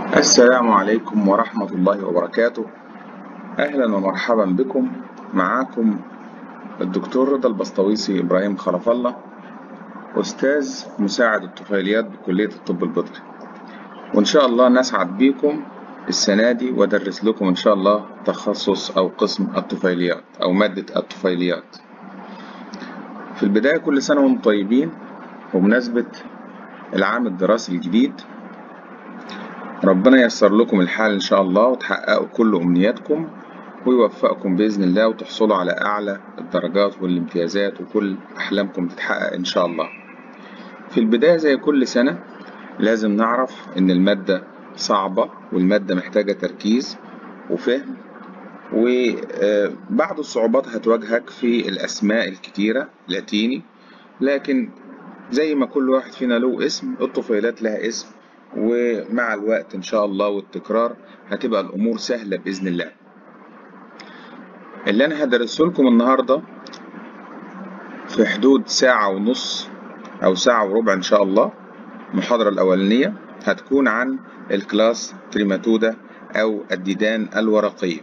السلام عليكم ورحمة الله وبركاته أهلا ومرحبا بكم معاكم الدكتور رضا البسطويسي إبراهيم خلف الله أستاذ مساعد الطفيليات بكلية الطب البيطري وإن شاء الله نسعد بكم السنة دي وأدرس لكم إن شاء الله تخصص أو قسم الطفيليات أو مادة الطفيليات في البداية كل سنة وانتم طيبين وبمناسبة العام الدراسي الجديد ربنا ييسر لكم الحال إن شاء الله وتحققوا كل أمنياتكم ويوفقكم بإذن الله وتحصلوا على أعلى الدرجات والامتيازات وكل أحلامكم تتحقق إن شاء الله في البداية زي كل سنة لازم نعرف إن المادة صعبة والمادة محتاجة تركيز وفهم وبعض الصعوبات هتواجهك في الأسماء الكتيرة لاتيني لكن زي ما كل واحد فينا له اسم الطفيلات لها اسم ومع الوقت إن شاء الله والتكرار هتبقى الأمور سهلة بإذن الله اللي أنا هدرسه لكم النهاردة في حدود ساعة ونص أو ساعة وربع إن شاء الله المحاضرة الأولانية هتكون عن الكلاس تريماتودا أو الديدان الورقية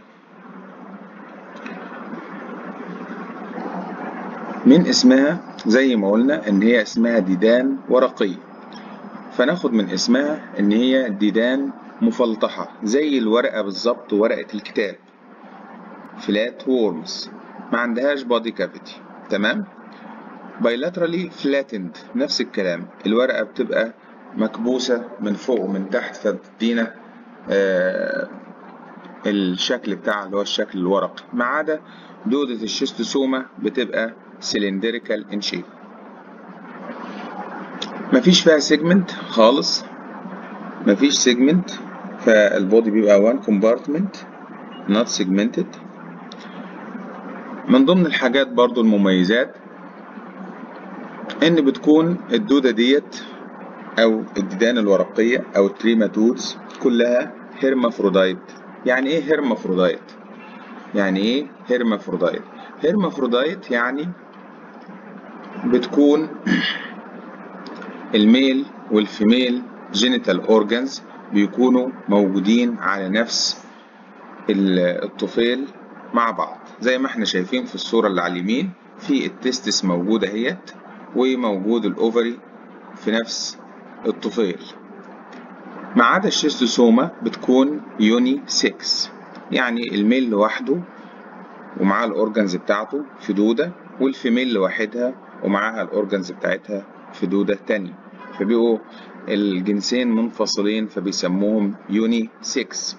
من اسمها زي ما قلنا إن هي اسمها ديدان ورقية فناخد من اسمها إن هي ديدان مفلطحة زي الورقة بالظبط ورقة الكتاب فلات وورمز ما عندهاش بادي كافيتي تمام بايلاترالي فلاتند نفس الكلام الورقة بتبقى مكبوسة من فوق ومن تحت فبتدينا آه الشكل بتاعها اللي هو الشكل الورقي ما عدا دودة الشيستوسوما بتبقى سلندريكال ان شيب مفيش فيها سيجمنت خالص مفيش سيجمنت فالبودي بيبقى وان كومبارتمنت not segmented من ضمن الحاجات برضو المميزات ان بتكون الدودة ديت او الديدان الورقية او التريماتودز كلها هيرمافرودايت يعني ايه هيرمافرودايت يعني ايه هيرمافرودايت هيرمافرودايت يعني بتكون الميل والفيميل جينيتال اورجانز بيكونوا موجودين على نفس الطفيل مع بعض زي ما احنا شايفين في الصورة اللي على اليمين في التستس موجودة اهيت وموجود الاوفري في نفس الطفيل ما عدا الشيستوسوما بتكون يوني 6 يعني الميل لوحده ومعاه الاورجنز بتاعته في دودة والفيميل لوحدها ومعاها الاورجنز بتاعتها في دودة تانية فبيبقوا الجنسين منفصلين فبيسموهم يوني 6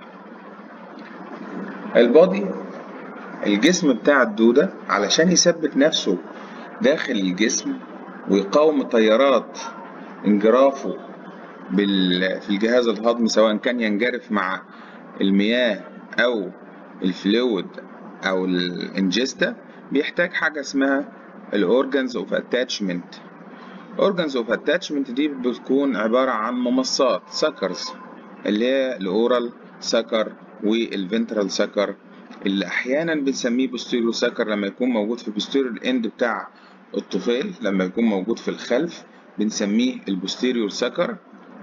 البادي الجسم بتاع الدودة علشان يثبت نفسه داخل الجسم ويقاوم تيارات انجرافه بال... في الجهاز الهضمي سواء كان ينجرف مع المياه أو الفلويد أو الانجستا بيحتاج حاجة اسمها الأورجنز أوف أتاتشمنت أورجنز أوف أتاتشمنت دي بتكون عبارة عن ممصات سكرز اللي هي الأورال سكر والفنترال سكر اللي أحيانا بنسميه بوستيريو سكر لما يكون موجود في بوستيريو الإند بتاع الطفيل لما يكون موجود في الخلف بنسميه البوستيريور سكر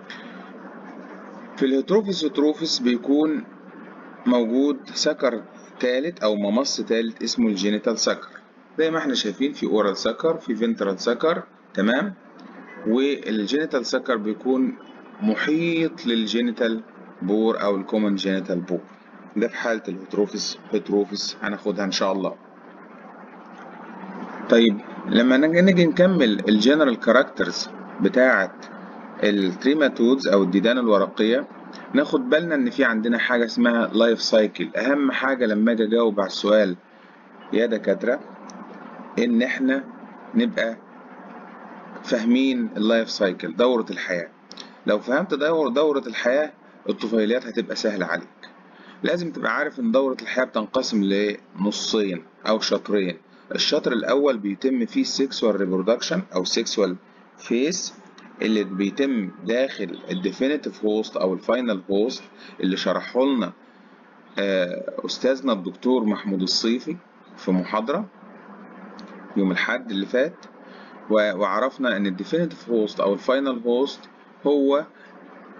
في الهيتروفيس هيتروفيس بيكون موجود سكر تالت أو ممص تالت اسمه الجينيتال سكر زي ما احنا شايفين في اورال سكر في فنترال سكر تمام والجينيتال سكر بيكون محيط للجينيتال بور او الكومن جينيتال بور ده في حالة الهيتروفيس هيتروفيس هناخدها ان شاء الله طيب لما نيجي نكمل الجنرال كاركترز بتاعة التريماتودز او الديدان الورقية ناخد بالنا ان في عندنا حاجة اسمها لايف سايكل اهم حاجة لما اجي اجاوب على السؤال يا دكاترة ان احنا نبقى فاهمين اللايف سايكل دورة الحياة لو فهمت دور دورة الحياة الطفيليات هتبقى سهلة عليك لازم تبقى عارف ان دورة الحياة بتنقسم لنصين او شطرين الشطر الاول بيتم فيه السكسوال ريبرودكشن او سكسوال فيس اللي بيتم داخل الديفينيتيف هوست او الفاينل هوست اللي شرحه لنا استاذنا الدكتور محمود الصيفي في محاضرة يوم الحد اللي فات وعرفنا ان الديفينيتيف هوست او الفاينل هوست هو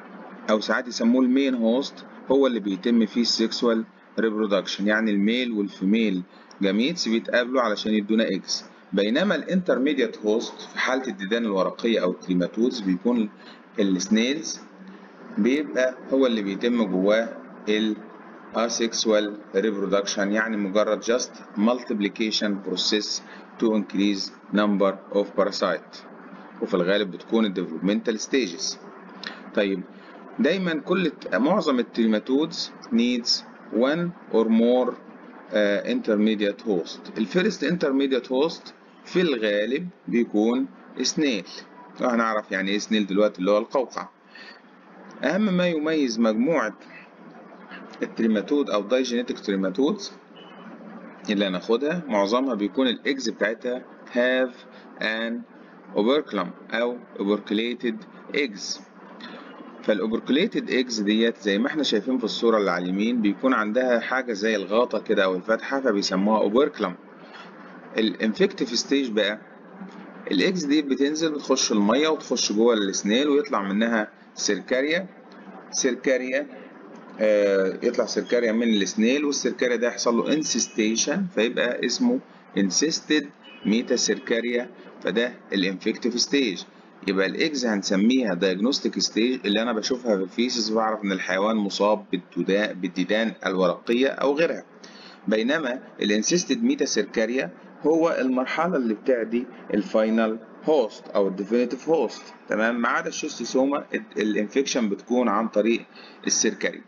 او ساعات يسموه المين هوست هو اللي بيتم فيه السكسوال ريبرودكشن يعني الميل والفيميل جاميتس بيتقابلوا علشان يدونا اكس بينما الانترميديت هوست في حالة الديدان الورقية أو التريماتودز بيكون السنيلز بيبقى هو اللي بيتم جواه ال asexual reproduction يعني مجرد just multiplication process to increase number of parasite وفي الغالب بتكون ال developmental stages طيب دايما كل معظم التريماتودز needs one or more uh, intermediate host الفيرست intermediate host في الغالب بيكون سنيل وهنعرف يعني ايه سنيل دلوقتي اللي هو القوقع اهم ما يميز مجموعة التريماتود او دايجينيتك تريماتودز اللي هناخدها معظمها بيكون الاكز بتاعتها have an operculum او operculated eggs فالاوبركوليتد ايجز ديت زي ما احنا شايفين في الصورة اللي على اليمين بيكون عندها حاجة زي الغاطة كده او الفتحة فبيسموها اوبركلم الانفكتيف ستيج بقى الاكس دي بتنزل بتخش الميه وتخش جوه السنيل ويطلع منها سيركاريا سيركاريا آه يطلع سيركاريا من السنيل والسيركاريا ده يحصل له انسيستيشن فيبقى اسمه انسيستد ميتا سيركاريا فده الانفكتيف ستيج يبقى الاكس هنسميها دايجنوستيك ستيج اللي انا بشوفها في الفيسز بعرف ان الحيوان مصاب بالديدان الورقيه او غيرها بينما الانسيستد ميتا سيركاريا هو المرحلة اللي بتعدي الفاينل هوست او الديفينيتيف هوست تمام ما عدا الشيستوسوما الانفكشن بتكون عن طريق السيركاري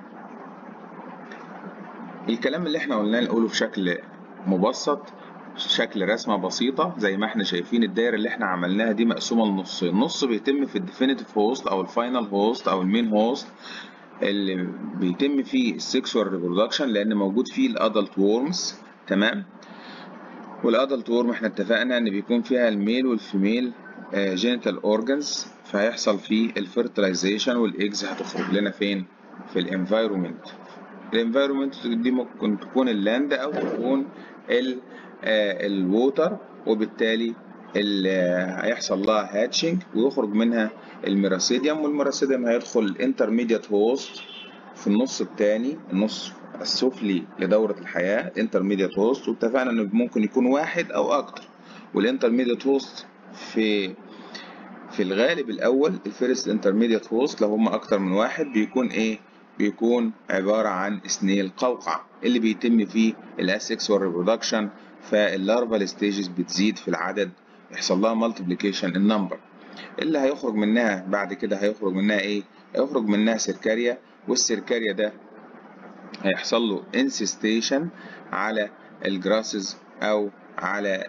الكلام اللي احنا قلناه نقوله في شكل مبسط شكل رسمة بسيطة زي ما احنا شايفين الدايرة اللي احنا عملناها دي مقسومة لنصين النص بيتم في الديفينيتيف هوست او الفاينل هوست او المين هوست اللي بيتم فيه السكسوال ريبرودكشن لان موجود فيه الادلت وورمز تمام والادلت وورم احنا اتفقنا ان بيكون فيها الميل والفيميل جينيتال اورجانز فهيحصل فيه الفيرتلايزيشن والايجز هتخرج لنا فين في الانفايرومنت الانفايرومنت دي ممكن تكون اللاند او تكون الووتر وبالتالي هيحصل لها هاتشنج ويخرج منها الميراسيديوم والميراسيديوم هيدخل الانترميديت هوست في النص الثاني النص السفلي لدورة الحياة انترميديت هوست واتفقنا انه ممكن يكون واحد او اكتر والانترميديت هوست في في الغالب الاول الفيرست انترميديت هوست لو هم اكتر من واحد بيكون ايه بيكون عبارة عن سنيل قوقع اللي بيتم فيه الاسكسوال ريبرودكشن فاللارفال ستيجز بتزيد في العدد يحصل لها مالتيبليكيشن النمبر اللي هيخرج منها بعد كده هيخرج منها ايه هيخرج منها سيركاريا والسيركاريا ده هيحصل له انسيستيشن على الجراسز او على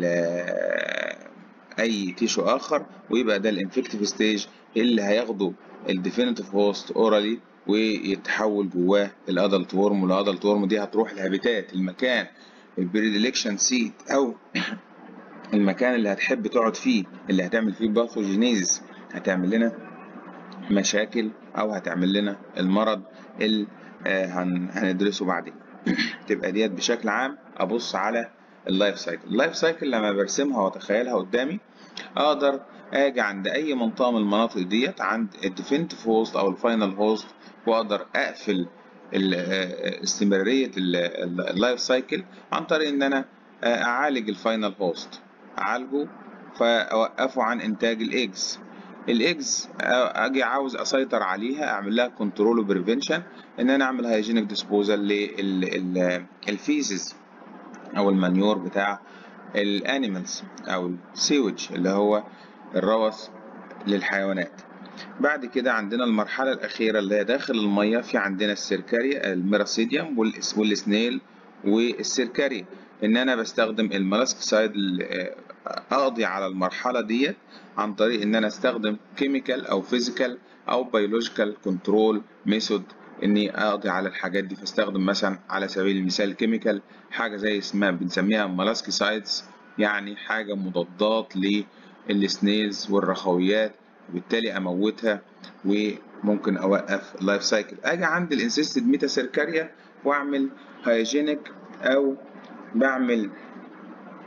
اي تيشو اخر ويبقى ده الانفكتيف ستيج اللي هياخده الديفينيتيف هوست اورالي ويتحول جواه الادلت ورم والادلت ورم دي هتروح الهابيتات المكان البريديلكشن سيت او المكان اللي هتحب تقعد فيه اللي هتعمل فيه باثوجينيزيس هتعمل لنا مشاكل او هتعمل لنا المرض اللي هندرسه بعدين تبقى ديت بشكل عام ابص على اللايف سايكل اللايف سايكل لما برسمها واتخيلها قدامي اقدر اجي عند اي منطقه من المناطق ديت عند الديفينيتيف هوست او الفاينل هوست واقدر اقفل استمراريه اللايف سايكل عن طريق ان انا اعالج الفاينل هوست اعالجه فاوقفه عن انتاج الايجز الايجز اجي عاوز اسيطر عليها اعمل لها كنترول وبريفنشن ان انا اعمل هايجينيك ديسبوزال للفيزز او المانيور بتاع الانيمالز او السيوج اللي هو الروث للحيوانات بعد كده عندنا المرحلة الأخيرة اللي هي داخل المية في عندنا السيركاريا الميراسيديوم والسنيل والسيركاريا إن أنا بستخدم الملاسكسايد أقضي على المرحلة ديت عن طريق إن أنا أستخدم كيميكال أو فيزيكال أو بيولوجيكال كنترول ميثود إني أقضي على الحاجات دي فاستخدم مثلا على سبيل المثال كيميكال حاجة زي اسمها بنسميها ملاسكسايدز يعني حاجة مضادات للسنيلز والرخويات وبالتالي اموتها وممكن اوقف اللايف سايكل اجي عند الانسيستد ميتا سيركاريا واعمل هايجينيك او بعمل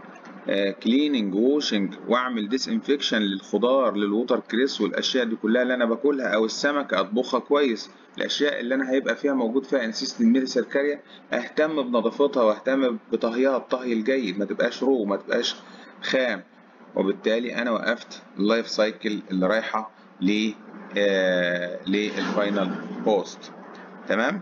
كليننج ووشنج واعمل ديس انفكشن للخضار للوتر كريس والاشياء دي كلها اللي انا باكلها او السمكه اطبخها كويس الاشياء اللي انا هيبقى فيها موجود فيها انسيستنت ميثيسيركاريا اهتم بنظافتها واهتم بطهيها الطهي الجيد ما تبقاش رو ما تبقاش خام وبالتالي انا وقفت اللايف سايكل اللي رايحه ل آه للفاينل بوست تمام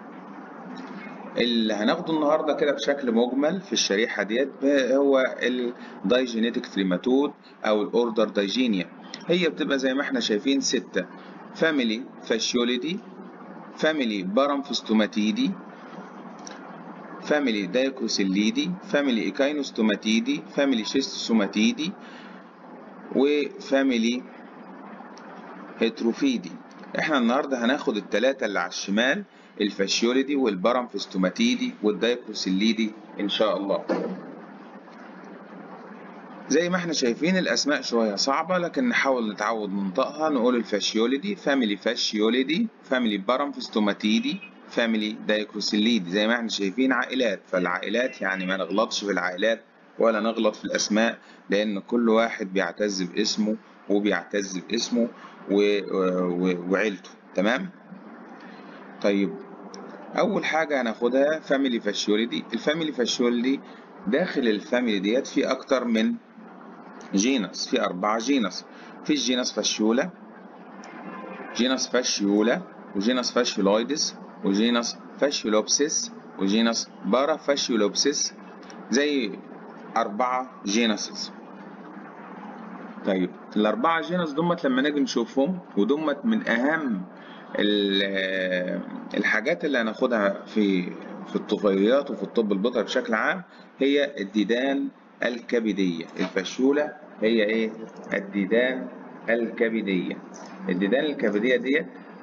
اللي هناخده النهارده كده بشكل مجمل في الشريحه ديت هو الدايجينيتك تريماتود او الاوردر دايجينيا هي بتبقى زي ما احنا شايفين ستة فاميلي فاشيوليدي فاميلي بارامفستوماتيدي فاميلي دايكوسيليدي فاميلي ايكاينوستوماتيدي فاميلي شيستوسوماتيدي وفاميلي هيتروفيدي احنا النهارده هناخد التلاتة اللي على الشمال الفاشيوليدي والبارامفستوماتيدي والدايكوسيليدي ان شاء الله زي ما احنا شايفين الاسماء شويه صعبه لكن نحاول نتعود ننطقها نقول الفاشيوليدي فاميلي فاشيوليدي فاميلي بارامفستوماتيدي فاميلي دايكوسيليدي زي ما احنا شايفين عائلات فالعائلات يعني ما نغلطش في العائلات ولا نغلط في الاسماء لان كل واحد بيعتز باسمه وبيعتز باسمه و... و... وعيلته تمام طيب اول حاجه هناخدها فاميلي فاشيوليدي الفاميلي فاشيوليدي داخل الفاميلي ديت في اكتر من جينس في اربعه جينس في الجينس فاشيولا جينس فاشيولا وجينس فاشيولويدس وجينس فاشيولوبسيس وجينس بارا فاشيولوبسيس زي أربعة جينسز طيب الأربعة جينس دمت لما نيجي نشوفهم ودمت من أهم الحاجات اللي هناخدها في في الطفيليات وفي الطب البيطري بشكل عام هي الديدان الكبدية الفشولة هي ايه الديدان الكبدية الديدان الكبدية ديت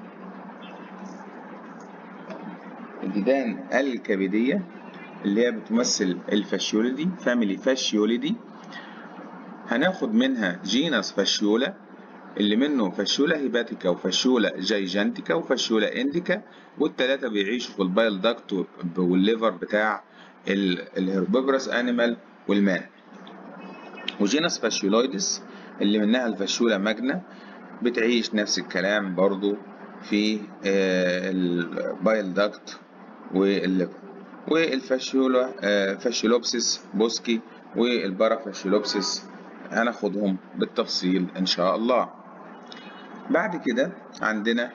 الديدان الكبدية اللي هي بتمثل الفاشيوليدي فاميلي فاشيوليدي هناخد منها جينس فاشيولا اللي منه فاشيولا هيباتيكا وفاشيولا جايجانتيكا وفاشيولا انديكا والتلاتة بيعيشوا في البايل داكت والليفر بتاع الهربيفرس انيمال والمان وجينس فاشيولويدس اللي منها الفاشيولا ماجنا بتعيش نفس الكلام برضو في البايل داكت والليفر والفاشيولا فاشيولوبسيس بوسكي والبارافاشيولوبسيس هناخدهم بالتفصيل ان شاء الله بعد كده عندنا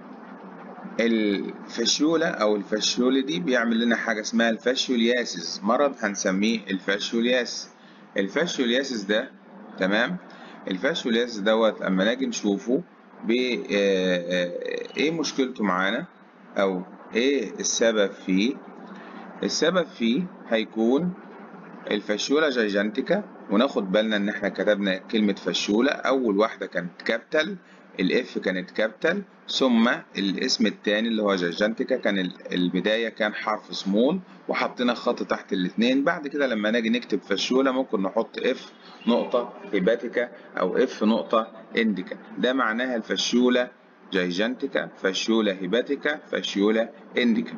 الفاشيولا او الفاشيولي دي بيعمل لنا حاجه اسمها الفاشيولياسيس مرض هنسميه الفاشيولياس الفاشيولياسيس ده تمام الفاشيولياسيس دوت اما نيجي نشوفه ب ايه مشكلته معانا او ايه السبب فيه السبب فيه هيكون الفاشيولا جايجانتيكا وناخد بالنا ان احنا كتبنا كلمة فاشيولا اول واحدة كانت كابيتال الاف كانت كابيتال ثم الاسم التاني اللي هو جايجانتيكا كان البداية كان حرف سمول وحطينا خط تحت الاتنين بعد كده لما نيجي نكتب فاشيولا ممكن نحط اف نقطة هيباتيكا او اف نقطة انديكا ده معناها الفاشيولا جايجانتيكا فاشيولا هيباتيكا فاشيولا انديكا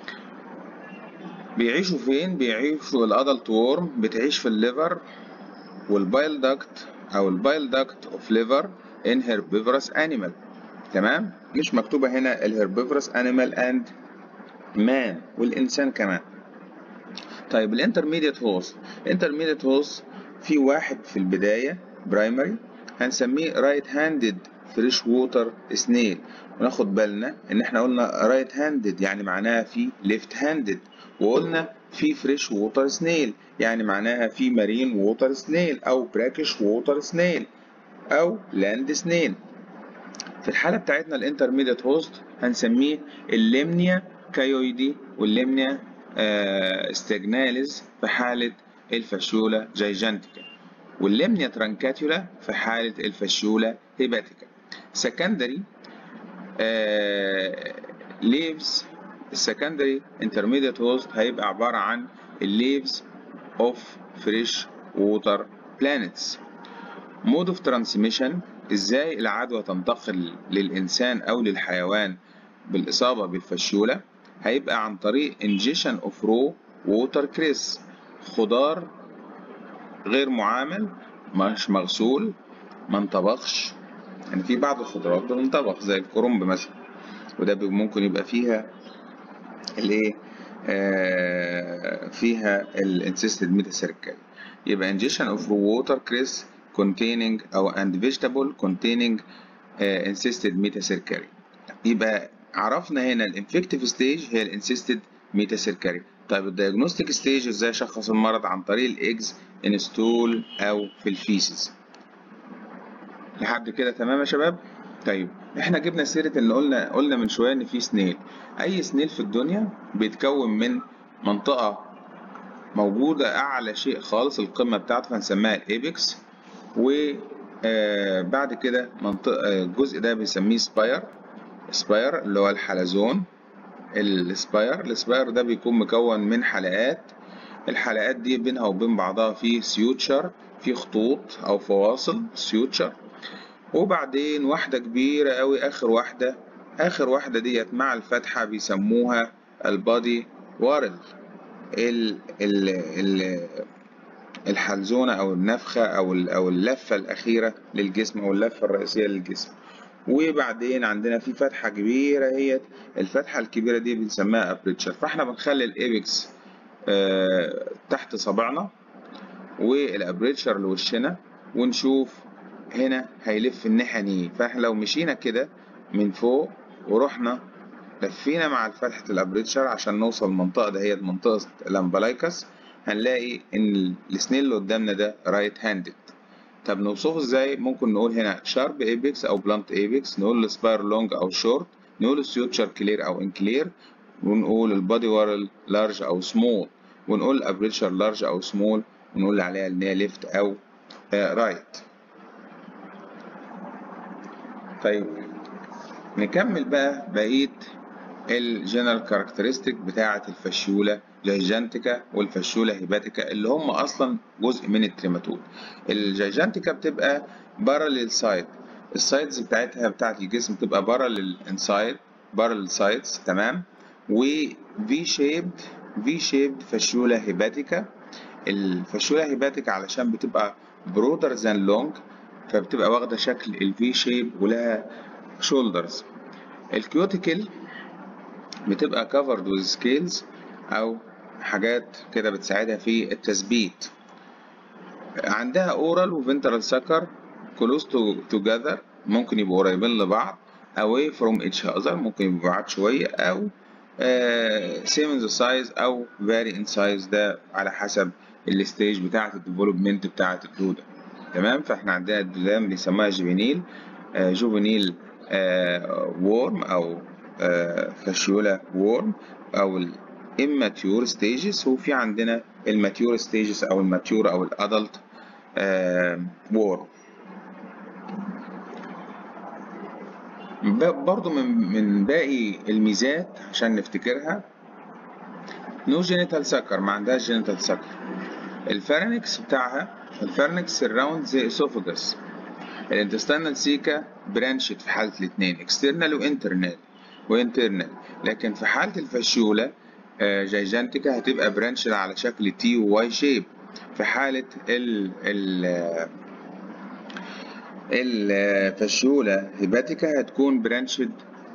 بيعيشوا فين بيعيشوا الادلت وورم بتعيش في الليفر والبايل داكت او البايل داكت اوف ليفر ان هيربيفرس انيمال تمام مش مكتوبه هنا الهيربيفرس انيمال اند مان والانسان كمان طيب الانترميديت هوست الانترميديت هوست في واحد في البدايه برايمري هنسميه رايت هاندد فريش ووتر سنيل وناخد بالنا ان احنا قلنا رايت هاندد يعني معناها في ليفت هاندد وقلنا في فريش ووتر سنيل يعني معناها في مارين ووتر سنيل او براكش ووتر سنيل او لاند سنيل في الحالة بتاعتنا الانترميديت هوست هنسميه الليمنيا كايويدي والليمنيا آه استجناليز في حالة الفاشيولا جايجانتيكا والليمنيا ترانكاتيولا في حالة الفاشيولا هيباتيكا secondary آه leaves السكندري intermediate host هيبقى عبارة عن الليفز of fresh water planets mode of transmission ازاي العدوى تنتقل للإنسان أو للحيوان بالإصابة بالفشولة هيبقى عن طريق ingestion of raw water cress خضار غير معامل مش مغسول ما انطبخش يعني في بعض الخضروات بتنطبخ زي الكرنب مثلا وده ممكن يبقى فيها الايه آه فيها الانسيستد ميتاسيركل يبقى ingestion of water cress containing او and vegetable containing uh, insisted metacercary يبقى عرفنا هنا الانفكتيف ستيج هي الانسيستد ميتاسيركاري طيب الدياجنوستيك ستيج ازاي اشخص المرض عن طريق الاكز انستول او في الفيسز لحد كده تمام يا شباب طيب احنا جبنا سيره ان قلنا قلنا من شويه ان في سنيل اي سنيل في الدنيا بيتكون من منطقه موجوده اعلى شيء خالص القمه بتاعته هنسميها الايبكس وبعد كده منطقه الجزء ده بنسميه سباير سباير اللي هو الحلزون السباير السباير ده بيكون مكون من حلقات الحلقات دي بينها وبين بعضها في سيوتشر في خطوط او فواصل سيوتشر وبعدين واحدة كبيرة قوي اخر واحدة اخر واحدة ديت مع الفتحة بيسموها البادي وارل ال ال ال الحلزونة او النفخة او او اللفة الاخيرة للجسم او اللفة الرئيسية للجسم وبعدين عندنا في فتحة كبيرة هي الفتحة الكبيرة دي بنسميها ابريتشر فاحنا بنخلي الايبكس آه تحت صابعنا والابريتشر لوشنا ونشوف هنا هيلف الناحية دي فاحنا لو مشينا كده من فوق ورحنا لفينا مع فتحة الابريتشر عشان نوصل المنطقة دهيت منطقة الامبلايكس هنلاقي ان السنيل اللي قدامنا ده رايت هاندد طب نوصفه ازاي ممكن نقول هنا شارب ايبكس او بلانت ايبكس نقول السباير لونج او شورت نقول السيوتشر كلير او انكلير ونقول البادي وارل لارج او سمول ونقول الابريتشر لارج او سمول ونقول عليها ان هي ليفت او رايت طيب نكمل بقى بقيه الجنرال كاركترستيك بتاعه الفشيوله جيجانتيكا والفشوله هيباتيكا اللي هم اصلا جزء من التريماتود الجيجانتيكا بتبقى باراليل سايد السايدز بتاعتها بتاعت الجسم بتبقى باراليل انسايد باراليل سايدز تمام وفي شيبد في شيبد فشوله هيباتيكا الفشوله هيباتيكا علشان بتبقى برودر ذان لونج فبتبقى واخده شكل الفي شيب ولها شولدرز الكيوتيكل بتبقى كفرد وذ سكيلز او حاجات كده بتساعدها في التثبيت عندها اورال وفنترال سكر كلوز توجذر ممكن يبقوا قريبين لبعض away from each other ممكن يبقوا بعاد شوية أو same in the size أو vary in size ده على حسب الستيج بتاعة الديفلوبمنت بتاعة الدودة تمام فاحنا عندنا الدودة بنسميها جوفينيل جوفينيل وورم أو فاشيولا وورم أو immature stages وفي عندنا الماتيور stages او الماتيور او الادلت وور برضو من من باقي الميزات عشان نفتكرها نو جينيتال سكر ما عندهاش جينيتال سكر الفارنكس بتاعها الفارنكس سراوند زي اسوفاجس الانتستينال سيكا برانشت في حاله الاثنين اكسترنال وانترنال وانترنال لكن في حاله الفاشيولا جيجانتيكا هتبقى برانشد على شكل تي وواي شيب في حالة ال ال الفاشيولا هيباتيكا هتكون برانشد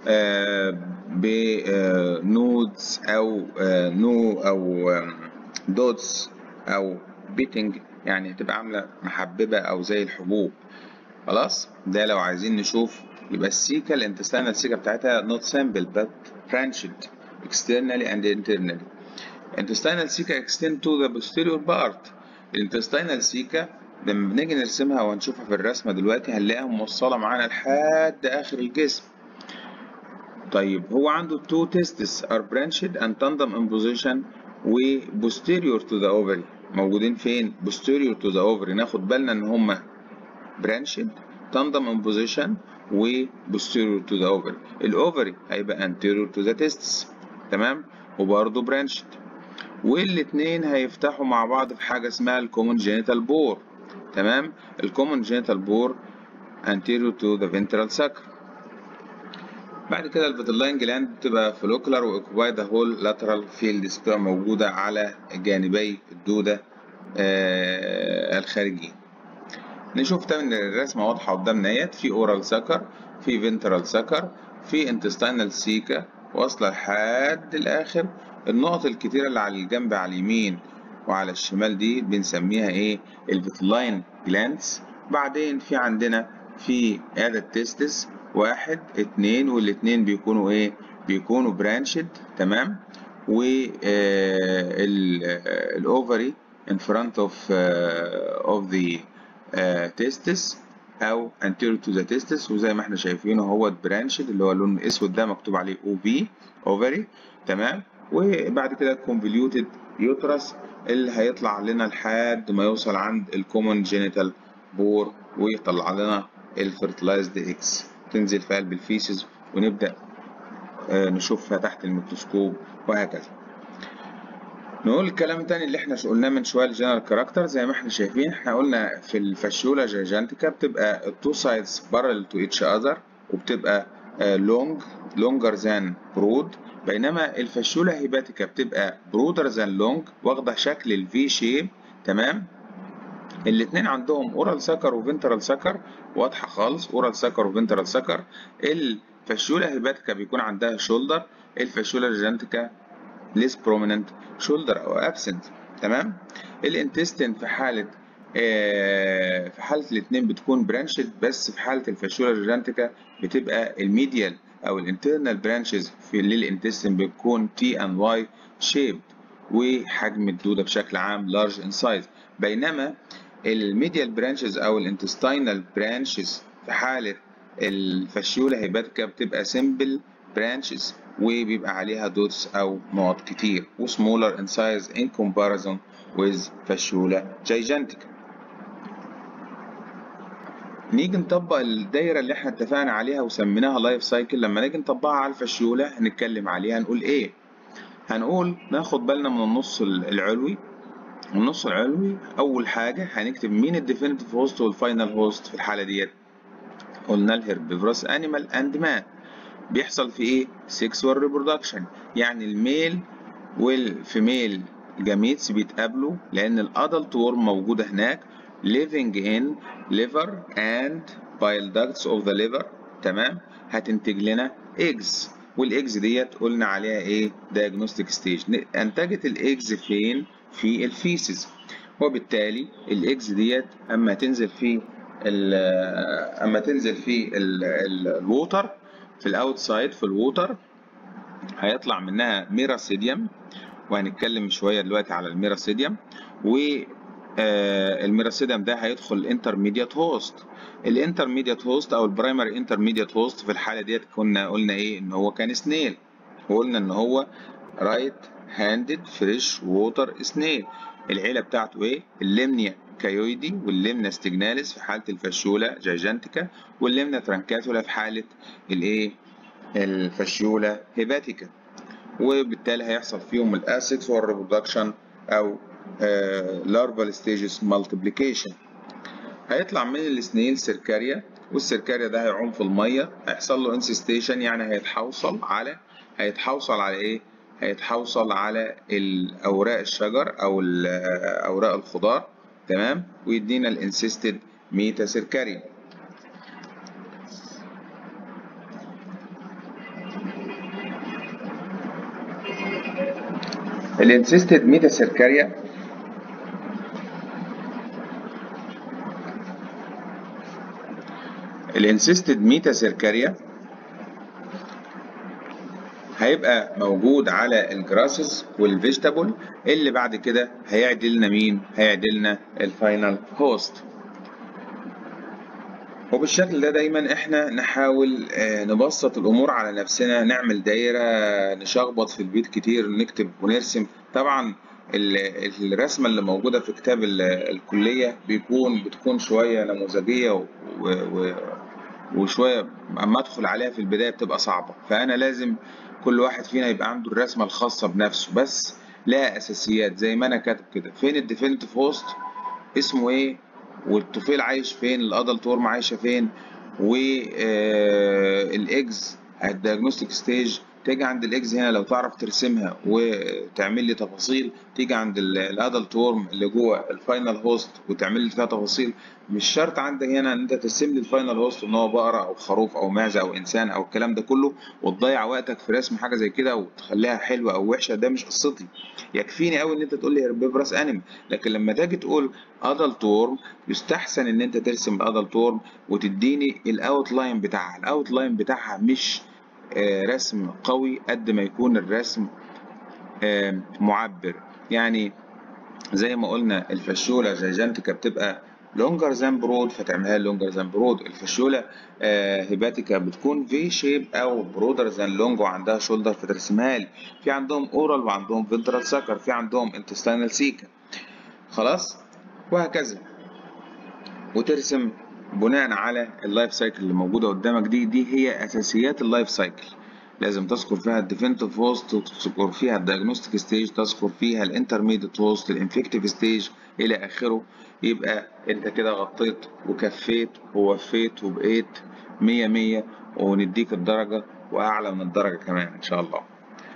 بنودز او نو او دوتس او بيتنج يعني هتبقى عاملة محببة او زي الحبوب خلاص ده لو عايزين نشوف يبقى السيكا الانتستينال سيكا بتاعتها not simple but branched externally and internally. Intestinal ceca extend to the posterior part. الانتستينال سيكا لما بنيجي نرسمها وهنشوفها في الرسمة دلوقتي هنلاقيها موصلة معانا لحد آخر الجسم. طيب هو عنده two testes are branched and tandem in position و posterior to the ovary موجودين فين؟ posterior to the ovary ناخد بالنا إن هما branched tandem in position و posterior to the ovary. الأوفري هيبقى anterior to the testes تمام وبرضه برانشد والاتنين هيفتحوا مع بعض في حاجة اسمها الكومون جينيتال بور تمام الكومون جينيتال بور anterior to the ventral sucker بعد كده الفيتلاين جلاند بتبقى فولوكولار واوكوباي ذا هول لاترال فيلدز بتبقى موجودة على جانبي الدودة آه الخارجيين نشوف تاني الرسمة واضحة قدامنا اهيت في اورال سكر في فينترال سكر في انتستينال سيكا واصلة لحد الآخر النقط الكتيرة اللي على الجنب على اليمين وعلى الشمال دي بنسميها ايه الفيتلاين جلانس بعدين في عندنا في ادي التستس واحد اتنين والاتنين بيكونوا ايه بيكونوا برانشد تمام و الاوفري in front of uh, of the uh, testis او anterior to the testis وزي ما احنا شايفينه هو برانشد اللي هو اللون الاسود ده مكتوب عليه او في اوفري تمام وبعد كده convoluted uterus اللي هيطلع لنا لحد ما يوصل عند الكومن جينيتال بور ويطلع لنا الفيرتلايزد اكس تنزل في قلب الفيسز ونبدا آه نشوفها تحت الميكروسكوب وهكذا نقول الكلام تاني اللي احنا قلناه من شويه الجنرال كاركتر زي ما احنا شايفين احنا قلنا في الفاشيولا جيجانتيكا بتبقى التو سايدز بارل تو اتش اذر وبتبقى لونج لونجر ذان برود بينما الفاشيولا هيباتيكا بتبقى برودر ذان لونج واخده شكل الفي شيب تمام الاثنين عندهم اورال سكر وفنترال سكر واضحه خالص اورال سكر وفنترال سكر الفاشيولا هيباتيكا بيكون عندها شولدر الفاشيولا جيجانتيكا less prominent shoulder او absent تمام الانتستين في حاله آه في حاله الاثنين بتكون برانشد بس في حاله الفاشيولا جيجانتيكا بتبقى الميديال او الانترنال برانشز في للانتستين بتكون تي اند واي شيب وحجم الدوده بشكل عام large in size بينما الميديال برانشز او الانتستينال برانشز في حاله الفاشيولا هيباتيكا بتبقى simple branches وبيبقى عليها دوتس أو نقط كتير و smaller in size in comparison with fasciula gigantica نيجي نطبق الدايرة اللي احنا اتفقنا عليها وسميناها لايف سايكل لما نيجي نطبقها على الفاشيولا هنتكلم عليها هنقول ايه هنقول ناخد بالنا من النص العلوي النص العلوي اول حاجة هنكتب مين الديفينيتيف هوست والفاينل هوست في الحالة ديت قلنا الهربيفروس انيمال اند مان بيحصل في ايه sexual reproduction يعني الميل والفيميل جاميتس بيتقابلوا لان الادلت ورم موجوده هناك living in liver and bile ducts of the liver تمام هتنتج لنا eggs والايجز ديت قلنا عليها ايه diagnostic stage انتجت الايجز فين في الفيسز وبالتالي الايجز ديت اما تنزل في اما تنزل في الووتر في الاوتسايد في الووتر هيطلع منها ميراسيديوم وهنتكلم شويه دلوقتي على الميراسيديوم و الميراسيديوم ده هيدخل الانترميديات هوست الانترميديات هوست او البرايمري انترميديات هوست في الحاله ديت كنا قلنا ايه ان هو كان سنيل وقلنا ان هو رايت هاندد فريش ووتر سنيل العيله بتاعته ايه الليمنيا كايويدي والليمنا ستجناليس في حالة الفاشيولا جايجانتيكا والليمنا ترانكاتولا في حالة الايه الفاشيولا هيباتيكا وبالتالي هيحصل فيهم الاسكسوال ريبرودكشن او لارفال ستيجز مالتيبليكيشن هيطلع من السنيل سيركاريا والسيركاريا ده هيعوم في الميه هيحصل له انسستيشن يعني هيتحوصل على هيتحوصل على ايه هيتحوصل على الاوراق الشجر او اوراق الخضار تمام ويدينا الانسيستد ميتا سيركاريا الانسيستد ميتا سيركاريا الانسيستد ميتا سيركاريا هيبقى موجود على الجراسز والفيجيتابل اللي بعد كده هيعدلنا مين هيعدلنا الفاينل هوست وبالشكل ده دايما احنا نحاول نبسط الامور على نفسنا نعمل دايره نشخبط في البيت كتير نكتب ونرسم طبعا الرسمه اللي موجوده في كتاب الكليه بيكون بتكون شويه نموذجيه و... و... وشويه اما ادخل عليها في البدايه بتبقى صعبه فانا لازم كل واحد فينا يبقى عنده الرسمه الخاصه بنفسه بس لها اساسيات زي ما انا كاتب كده فين الديفينيتيف هوست اسمه ايه والطفيل عايش فين الادلت ورم عايشه فين والايجز الدياجنوستيك ستيج تيجي عند الاكس هنا لو تعرف ترسمها وتعمل لي تفاصيل تيجي عند الادلت ورم اللي جوه الفاينل هوست وتعمل لي فيها تفاصيل مش شرط عندك هنا ان انت ترسم لي الفاينل هوست ان هو بقره او خروف او معزه او انسان او الكلام ده كله وتضيع وقتك في رسم حاجه زي كده وتخليها حلوه او وحشه ده مش قصتي يكفيني قوي ان انت تقول لي هربيفرس انيم لكن لما تيجي تقول ادلت ورم يستحسن ان انت ترسم الادلت ورم وتديني الاوت لاين بتاعها الاوت لاين بتاعها مش رسم قوي قد ما يكون الرسم معبر يعني زي ما قلنا الفشولة جايجانتيكا بتبقى لونجر ذان برود فتعملها لونجر ذان برود الفشولة هيباتيكا بتكون في شيب او برودر ذان لونج وعندها شولدر فترسمها لي في عندهم اورال وعندهم فنترال سكر في عندهم انتستينال سيكا خلاص وهكذا وترسم بناء على اللايف سايكل اللي موجوده قدامك دي دي هي اساسيات اللايف سايكل لازم تذكر فيها الديفنتيف هوست تذكر فيها الدياجنوستيك ستيج تذكر فيها الانترميديت هوست الانفكتيف ستيج الى اخره يبقى انت كده غطيت وكفيت ووفيت وبقيت مية مية ونديك الدرجة واعلى من الدرجة كمان ان شاء الله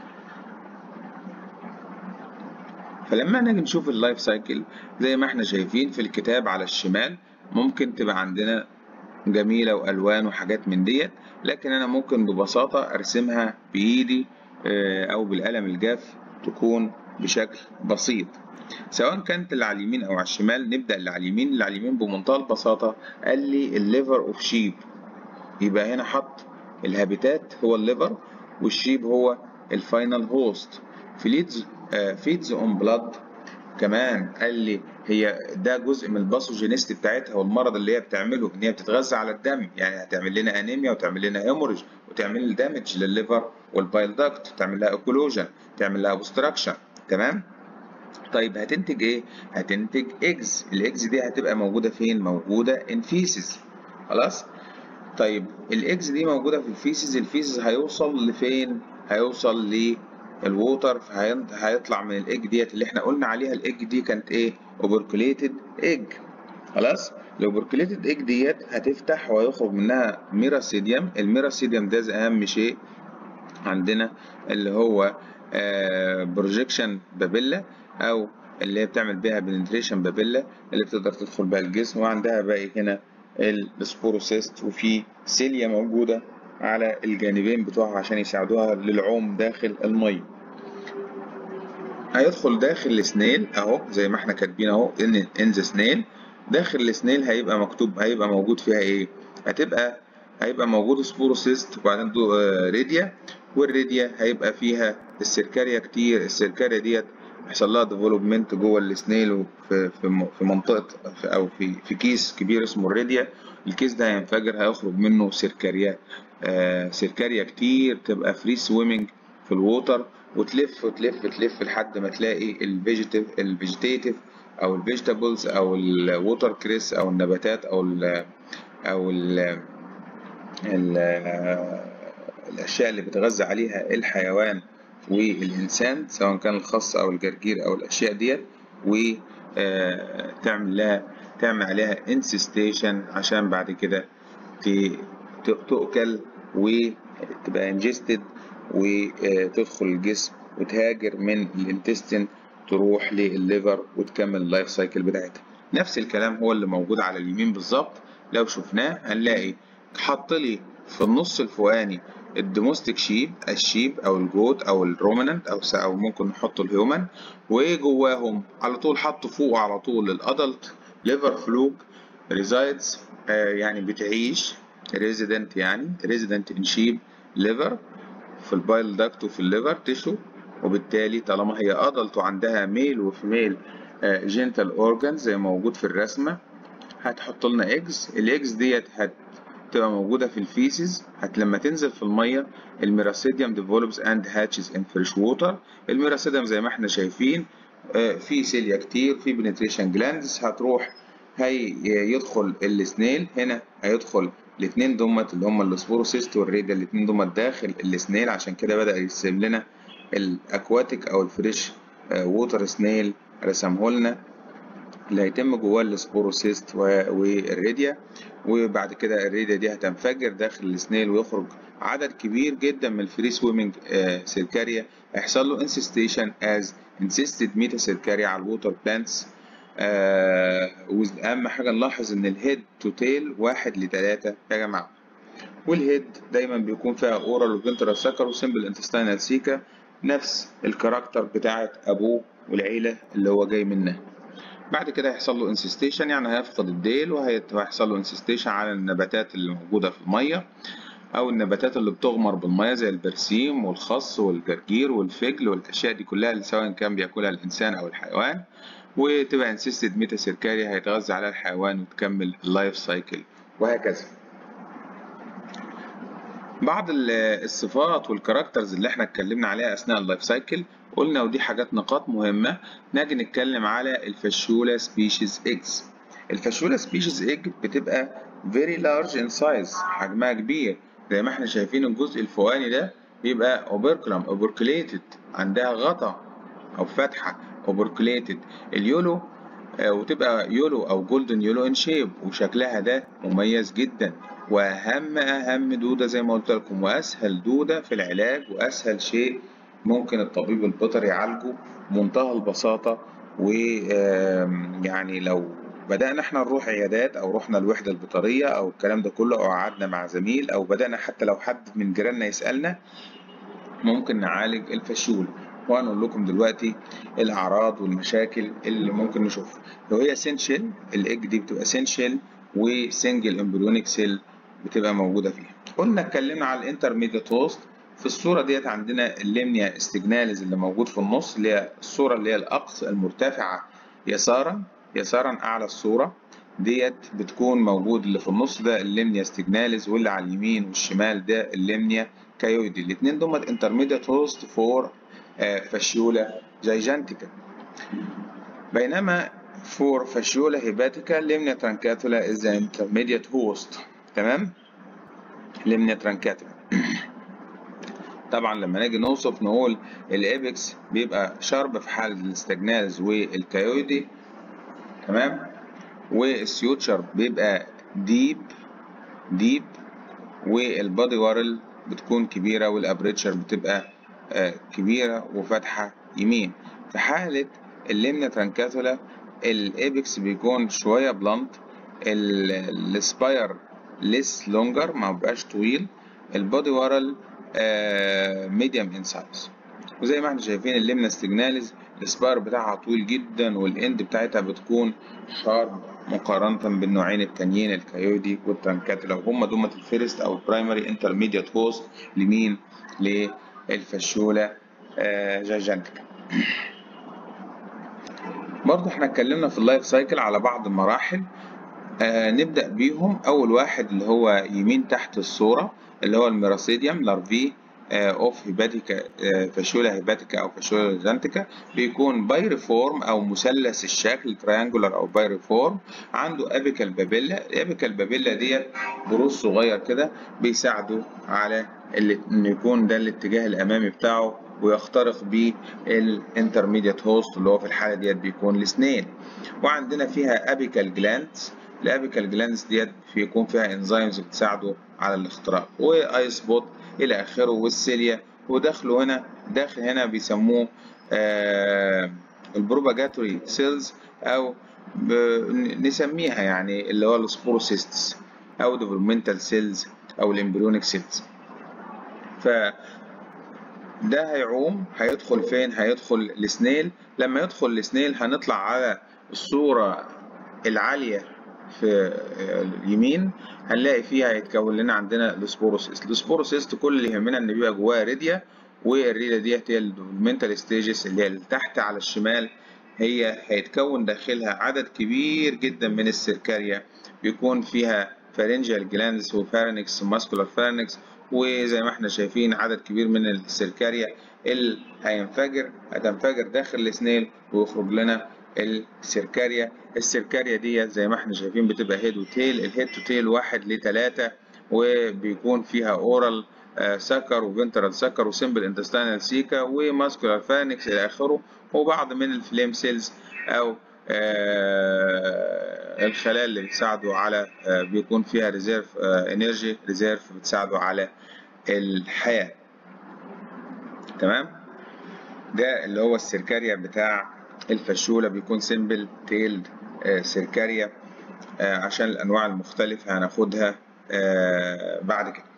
فلما نيجي نشوف اللايف سايكل زي ما احنا شايفين في الكتاب على الشمال ممكن تبقى عندنا جميلة وألوان وحاجات من ديت لكن أنا ممكن ببساطة أرسمها بإيدي أو بالقلم الجاف تكون بشكل بسيط سواء كانت اللي على اليمين أو على الشمال نبدأ اللي على اليمين اللي على اليمين بمنتهى البساطة قال لي الليفر أوف شيب يبقى هنا حط الهابيتات هو الليفر والشيب هو الفاينل هوست فيدز فيدز اون بلاد كمان قال لي هي ده جزء من الباثوجينيستي بتاعتها والمرض اللي هي بتعمله ان هي بتتغذى على الدم يعني هتعمل لنا انيميا وتعمل لنا هيموريج وتعمل دامج للليفر والبايل داكت تعمل لها اكولوجن تعمل لها اوبستراكشن تمام طيب هتنتج ايه هتنتج اكس الاكس دي هتبقى موجوده فين موجوده ان فيسز خلاص طيب الاكس دي موجوده في الفيسز الفيسز هيوصل لفين هيوصل ل الووتر هيطلع من الايج ديت اللي احنا قلنا عليها الايج دي كانت ايه اوبركوليتد ايج خلاص الاوبركوليتد ايج ديت هتفتح ويخرج منها ميراسيديوم الميراسيديوم ده اهم شيء عندنا اللي هو بروجيكشن بابيلا او اللي هي بتعمل بيها بنتريشن بابيلا اللي بتقدر تدخل بها الجسم وعندها باقي هنا السبوروسيست وفي سيليا موجوده على الجانبين بتوعها عشان يساعدوها للعوم داخل المية هيدخل داخل السنيل اهو زي ما احنا كاتبين اهو ان ان ذا سنيل داخل السنيل هيبقى مكتوب هيبقى موجود فيها ايه هتبقى هيبقى موجود سبوروسيست وبعدين ريديا والريديا هيبقى فيها السيركاريا كتير السيركاريا ديت يحصل لها ديفلوبمنت جوه السنيل وفي في في منطقه في او في في كيس كبير اسمه الريديا الكيس ده هينفجر هيخرج منه سيركاريا آه سيركاريا كتير تبقى فري سويمنج في الووتر وتلف وتلف تلف لحد ما تلاقي الفيجيتيف الفيجيتيف او الفيجيتابلز او الووتر كريس او النباتات او ال او ال ال الاشياء اللي بيتغذى عليها الحيوان والانسان سواء كان الخص او الجرجير او الاشياء ديت وتعمل لها تعمل عليها انسستيشن عشان بعد كده تؤكل وتبقى انجستد وتدخل الجسم وتهاجر من الانتستين تروح للليفر وتكمل اللايف سايكل بتاعتها نفس الكلام هو اللي موجود على اليمين بالظبط لو شفناه هنلاقي حط لي في النص الفوقاني الدوموستيك شيب الشيب او الجوت او الرومننت او او ممكن نحط الهيومن وجواهم على طول حط فوق على طول الادلت ليفر فلوك ريزايدز يعني بتعيش ريزيدنت يعني ريزيدنت ان شيب ليفر في البايل داكت وفي الليفر تيشو وبالتالي طالما هي ادلت وعندها ميل وفيميل جينتال اورجانز زي ما موجود في الرسمه هتحط لنا اكس الاكس ديت هتبقى موجوده في الفيسز هت لما تنزل في الميه الميراسيديوم ديفلوبز اند هاتشز ان فريش ووتر الميراسيديوم زي ما احنا شايفين في سيليا كتير في بنتريشن جلاندز هتروح هي يدخل السنيل هنا هيدخل الاثنين دمت اللي هم السبوروسيست والريدا الاثنين دمت داخل السنيل عشان كده بدأ يرسم لنا الاكواتيك او الفريش ووتر سنيل رسمه لنا اللي هيتم جواه السبوروسيست والريديا وبعد كده الريديا دي هتنفجر داخل السنيل ويخرج عدد كبير جدا من الفري سويمنج سيركاريا هيحصل له انسستيشن از انسيستد ميتا سيركاريا على الووتر بلانتس آه واهم حاجه نلاحظ ان الهيد تو تيل واحد لتلاتة يا جماعه والهيد دايما بيكون فيها اورال وفنترال سكر وسمبل انتستينال سيكا نفس الكاركتر بتاعت ابوه والعيله اللي هو جاي منها بعد كده هيحصل له انسستيشن يعني هيفقد الديل وهيحصل له انسستيشن على النباتات اللي موجوده في الميه او النباتات اللي بتغمر بالميه زي البرسيم والخس والجرجير والفجل والاشياء دي كلها اللي سواء كان بياكلها الانسان او الحيوان وتبقى انسيستد ميتا سيركاريا هيتغذى على الحيوان وتكمل اللايف سايكل وهكذا بعض الصفات والكاركترز اللي احنا اتكلمنا عليها اثناء اللايف سايكل قلنا ودي حاجات نقاط مهمة نجي نتكلم على الفاشيولا سبيشيز ايجز الفاشيولا سبيشيز ايج بتبقى very large in size حجمها كبير زي ما احنا شايفين الجزء الفوقاني ده بيبقى اوبركلم اوبركليتد عندها غطا او فتحة اوبركليتد اليولو وتبقى يولو او جولدن يولو ان شيب وشكلها ده مميز جدا واهم اهم دوده زي ما قلت لكم واسهل دوده في العلاج واسهل شيء ممكن الطبيب البيطري يعالجه بمنتهى البساطه ويعني لو بدأنا احنا نروح عيادات او رحنا الوحدة البيطرية او الكلام ده كله او قعدنا مع زميل او بدأنا حتى لو حد من جيراننا يسألنا ممكن نعالج الفشول وهنقول لكم دلوقتي الاعراض والمشاكل اللي ممكن نشوفها لو هي سنشل الايج دي بتبقى سنشل وسنجل امبريونيك سيل بتبقى موجوده فيها قلنا اتكلمنا على الانترميديت هوست في الصوره ديت عندنا الليمنيا استجناليز اللي موجود في النص اللي هي الصوره اللي هي الاقصى المرتفعه يسارا يسارا اعلى الصوره ديت بتكون موجود اللي في النص ده الليمنيا استجناليز واللي على اليمين والشمال ده الليمنيا كايويدي الاثنين دول انترميديت هوست فور فاشيولا جايجانتيكا بينما فور فاشيولا هيباتيكا ليمنيا ترانكاتولا از انترميديت هوست تمام ليمنيا ترانكاتولا طبعا لما نيجي نوصف نقول الابكس بيبقى شارب في حالة الاستجناز والكايويدي تمام والسيوتشر بيبقى ديب ديب والبادي وارل بتكون كبيرة والابريتشر بتبقى آه كبيرة وفاتحة يمين في حالة الليمنا ترانكاتولا الابكس بيكون شوية بلانت السباير ليس لونجر ما بقاش طويل البادي وارل ميديوم ان سايز وزي ما احنا شايفين الليمنا استجناليز السباير بتاعها طويل جدا والاند بتاعتها بتكون شارب مقارنة بالنوعين التانيين الكايودي والترانكاتولا وهم دول الفيرست او البرايمري انترميديت هوست لمين للفاشيولا جاجانتيكا برضه احنا اتكلمنا في اللايف سايكل على بعض المراحل آه نبدأ بيهم أول واحد اللي هو يمين تحت الصورة اللي هو الميراسيديوم لارفي اوف هيباتيكا فاشيولا هيباتيكا او فاشيولا جانتيكا بيكون بايريفورم او مثلث الشكل تريانجولار او بايريفورم عنده ابيكال بابيلا الابيكال بابيلا ديت بروز صغير كده بيساعده على اللي انه يكون ده الاتجاه الامامي بتاعه ويخترق بيه الانترميديت هوست اللي هو في الحاله ديت بيكون الاثنين وعندنا فيها ابيكال جلاندز الابيكال جلاندز ديت بيكون فيها انزيمز بتساعده على الاختراق واي سبوت الى اخره والسيليا وداخله هنا داخل هنا بيسموه آه البروباجاتوري سيلز او نسميها يعني اللي هو السبوروسيستس او ديفلوبمنتال سيلز او الامبريونيك سيلز ف ده هيعوم هيدخل فين هيدخل السنيل لما يدخل السنيل هنطلع على الصورة العالية في اليمين هنلاقي فيها هيتكون لنا عندنا السبوروسيست السبوروسيست كل اللي يهمنا ان بيبقى جواها ريديا والريديا ديت هي الديفلوبمنتال ستيجز اللي هي اللي تحت على الشمال هي هيتكون داخلها عدد كبير جدا من السيركاريا بيكون فيها فارنجيال جلاندز وفارنكس ماسكولار فارنكس وزي ما احنا شايفين عدد كبير من السيركاريا اللي هينفجر هتنفجر داخل السنيل ويخرج لنا السيركاريا السيركاريا دي زي ما احنا شايفين بتبقى هيد وتيل الهيد تو تيل واحد لتلاتة وبيكون فيها اورال سكر وفنترال سكر وسمبل انتستينال سيكا وماسكولار فانكس الى اخره وبعض من الفليم سيلز او آه، الخلايا اللي بتساعده على آه، بيكون فيها ريزيرف انرجي ريزيرف بتساعده على الحياة تمام ده اللي هو السيركاريا بتاع الفشولة بيكون سيمبل تيلد سيركاريا آه، عشان الأنواع المختلفة هناخدها آه، بعد كده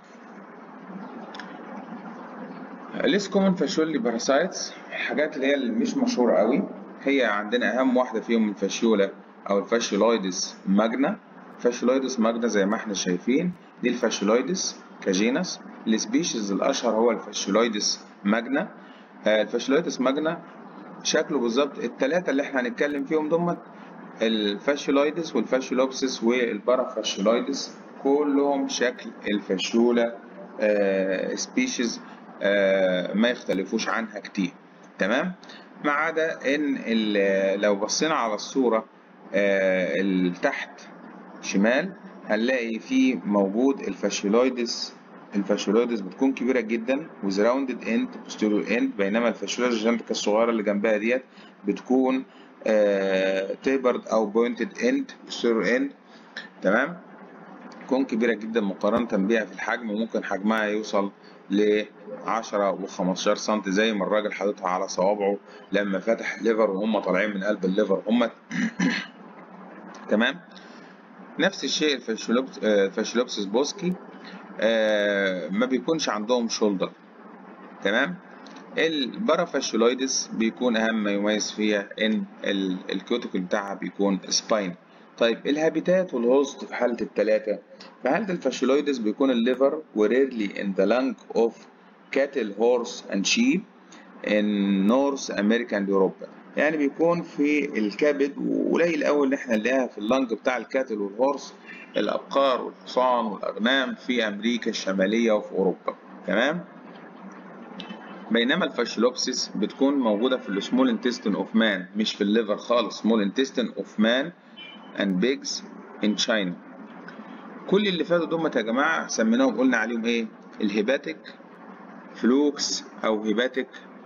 ليس كومن فاشيولي باراسايتس الحاجات اللي هي اللي مش مشهورة قوي هي عندنا أهم واحدة فيهم الفاشيولا أو الفاشيولويدس ماجنا فاشيولويدس ماجنا زي ما احنا شايفين دي الفاشيولويدس كاجينس السبيشيز الأشهر هو الفاشيولويدس ماجنا آه، الفاشيولويدس ماجنا شكله بالظبط التلاتة اللي احنا هنتكلم فيهم دول الفاشيولويدس والفاشيولوبسس والبارافاشيولويدس كلهم شكل الفاشيولا آه سبيشيز آه ما يختلفوش عنها كتير تمام ما عدا ان ال- لو بصينا على الصورة آه اللي تحت شمال هنلاقي فيه موجود الفاشيولويدس الفاشيولويدس بتكون كبيرة جدا with rounded end posterior end بينما الفاشيولويدس الجنتيكا الصغيرة اللي جنبها ديت بتكون آه tapered أو pointed end posterior end تمام تكون كبيرة جدا مقارنة بيها في الحجم وممكن حجمها يوصل ل 10 و 15 سم زي ما الراجل حاططها على صوابعه لما فتح الليفر وهم طالعين من قلب الليفر هم تمام نفس الشيء الفاشيولوبس آه، الفاشيولوبسس بوسكي آه، ما بيكونش عندهم شولدر تمام البارافاشيولويدس بيكون اهم ما يميز فيها ان ال- الكيوتيكل بتاعها بيكون سباين طيب الهابيتات والهوست في حالة التلاتة في حالة الفاشيولويدس بيكون الليفر وريرلي in the lung of cattle, horse and sheep in North America and Europe يعني بيكون في الكبد وقليل قوي ان احنا نلاقيها في اللنج بتاع الكاتل والهورس الابقار والحصان والاغنام في امريكا الشماليه وفي اوروبا تمام بينما الفاشيلوبسيس بتكون موجوده في السمول انتستين اوف مان مش في الليفر خالص سمول انتستين اوف مان اند بيجز ان تشاينا كل اللي فاتوا دول يا جماعه سميناهم قلنا عليهم ايه الهيباتيك فلوكس او هيباتيك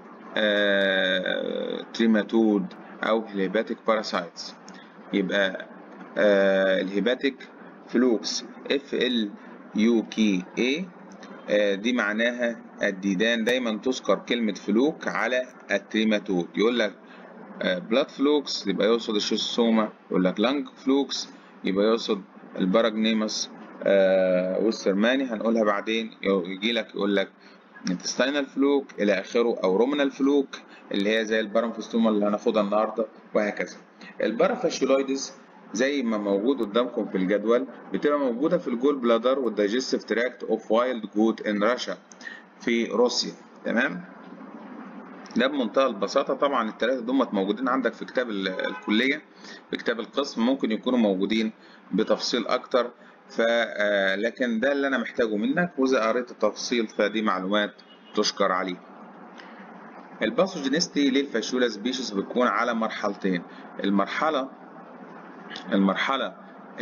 آه تريماتود او الهيباتيك باراسايتس يبقى آه الهيباتيك فلوكس اف ال يو كي اي دي معناها الديدان دايما تذكر كلمة فلوك على التريماتود يقول لك بلاد فلوكس يبقى يقصد الشيستوما يقول لك لانج فلوكس يبقى يقصد الباراجنيمس آه والسرماني هنقولها بعدين يجي لك يقول لك intestinal فلوك الى اخره او رومنال فلوك اللي هي زي البارامفستوما اللي هناخدها النهارده وهكذا البارافاشيولويدز زي ما موجود قدامكم في الجدول بتبقى موجوده في الجول بلادر والدايجستيف تراكت اوف وايلد جوت ان راشا في روسيا تمام ده بمنتهى البساطة طبعا التلاتة دول موجودين عندك في كتاب الكلية في كتاب القسم ممكن يكونوا موجودين بتفصيل أكتر ف لكن ده اللي أنا محتاجه منك وإذا قريت التفصيل فدي معلومات تشكر عليه الباثوجينيستي للفاشيولا سبيشيز بتكون على مرحلتين المرحلة المرحلة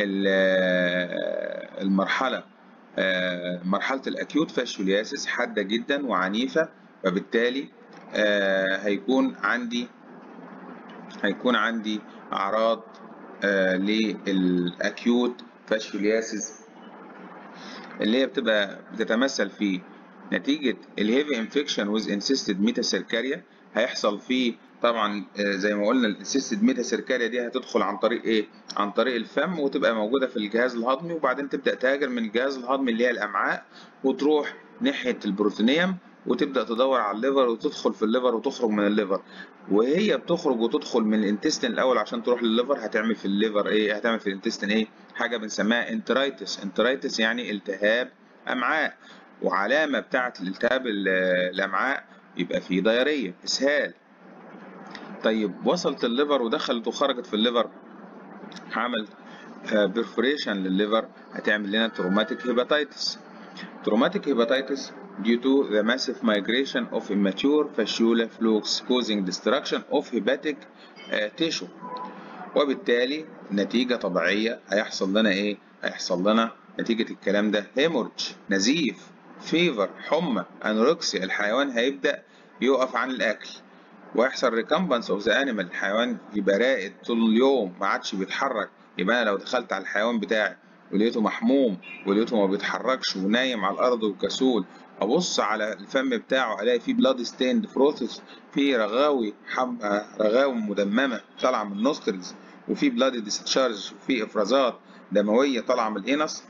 المرحلة مرحلة الأكيوت فاشيولياسيس حادة جدا وعنيفة وبالتالي آه هيكون عندي هيكون عندي اعراض آه للاكيوت فاشيولياسيس اللي هي بتبقى بتتمثل في نتيجة الهيفي انفكشن ويز انسيستد ميتاسيركاريا هيحصل فيه طبعا آه زي ما قلنا الانسيستد ميتاسيركاريا دي هتدخل عن طريق ايه؟ عن طريق الفم وتبقى موجودة في الجهاز الهضمي وبعدين تبدأ تهاجر من الجهاز الهضمي اللي هي الامعاء وتروح ناحية البروتينيوم وتبدا تدور على الليفر وتدخل في الليفر وتخرج من الليفر وهي بتخرج وتدخل من الانتستين الاول عشان تروح للليفر هتعمل في الليفر ايه هتعمل في الانتستين ايه حاجه بنسميها انترايتس انترايتس يعني التهاب امعاء وعلامه بتاعه الالتهاب الامعاء يبقى في ضياريه اسهال طيب وصلت الليفر ودخلت وخرجت في الليفر عمل بيرفوريشن للليفر هتعمل لنا تروماتيك هيباتيتس Traumatic hepatitis due to the massive migration of immature fascicular flukes causing destruction of hepatic uh, tissue وبالتالي نتيجة طبيعية هيحصل لنا ايه؟ هيحصل لنا نتيجة الكلام ده هيمورج نزيف فيفر حمى انوركسيا الحيوان هيبدأ يقف عن الأكل ويحصل ريكمبنس اوف ذا انيمال الحيوان يبقى راقد طول اليوم ما عادش بيتحرك يبقى انا لو دخلت على الحيوان بتاعي ولقيته محموم ولقيته ما بيتحركش ونايم على الارض وكسول ابص على الفم بتاعه الاقي فيه بلاد ستيند بروسس فيه رغاوي حب... رغاوي مدممه طالعه من النوسترز وفي بلاد ديسشارج وفي افرازات دمويه طالعه من الانس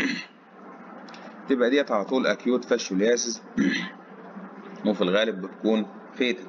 تبقى ديت على طول اكيوت فاشيولياسيس وفي الغالب بتكون فيتل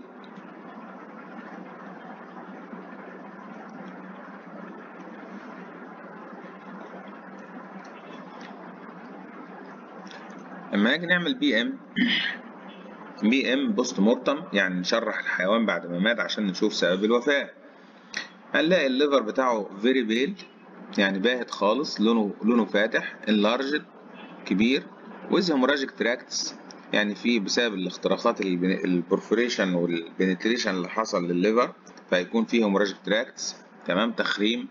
لما نيجي نعمل بي ام بي ام بوست مورتم يعني نشرح الحيوان بعد ما مات عشان نشوف سبب الوفاة هنلاقي الليفر بتاعه فيري بيل يعني باهت خالص لونه لونه فاتح انلارجد كبير ويز هيموراجيك تراكتس يعني في بسبب الاختراقات البرفوريشن والبنتريشن اللي حصل للليفر فهيكون فيه هيموراجيك تراكتس تمام تخريم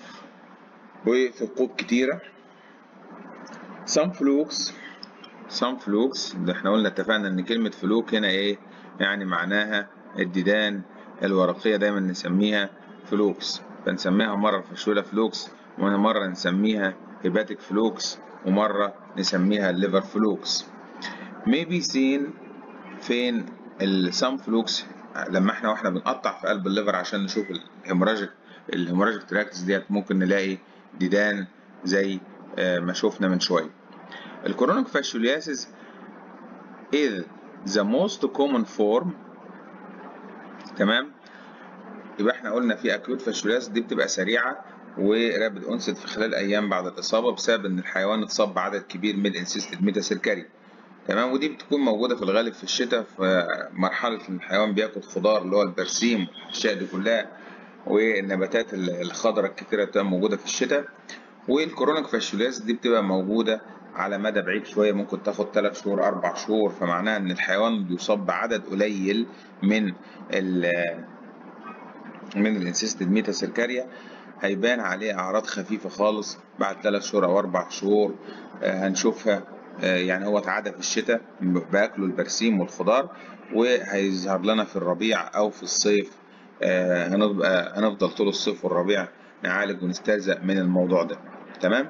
وثقوب كتيرة some flukes some flukes ده احنا قلنا اتفقنا ان كلمة فلوك هنا ايه يعني معناها الديدان الورقية دايما نسميها فلوكس فنسميها مرة فشولة فلوكس ومرة نسميها هيباتيك فلوكس ومرة نسميها الليفر فلوكس maybe seen فين السام فلوكس لما احنا واحنا بنقطع في قلب الليفر عشان نشوف الهيموراجيك الهيموراجيك تراكتس ديت ممكن نلاقي ديدان زي ما شفنا من شويه الكورونيك فاشيولياسيس is the most common form تمام يبقى احنا قلنا في اكيوت فاشيولياسيس دي بتبقى سريعه ورابد اونست في خلال ايام بعد الاصابه بسبب ان الحيوان اتصاب بعدد كبير من الانسيستد ميتاسيركاري تمام ودي بتكون موجوده في الغالب في الشتاء في مرحله ان الحيوان بياكل خضار اللي هو البرسيم الاشياء دي كلها والنباتات الخضراء الكتيره بتبقى موجوده في الشتاء والكورونيك فاشيولاس دي بتبقى موجوده على مدى بعيد شويه ممكن تاخد 3 شهور 4 شهور فمعناها ان الحيوان بيصاب بعدد قليل من ال من الانسيستد ميتاسيركاريا هيبان عليه اعراض خفيفه خالص بعد 3 شهور او 4 شهور هنشوفها يعني هو اتعدى في الشتاء باكله البرسيم والخضار وهيظهر لنا في الربيع او في الصيف هنبقى هنفضل طول الصيف والربيع نعالج ونسترزق من الموضوع ده تمام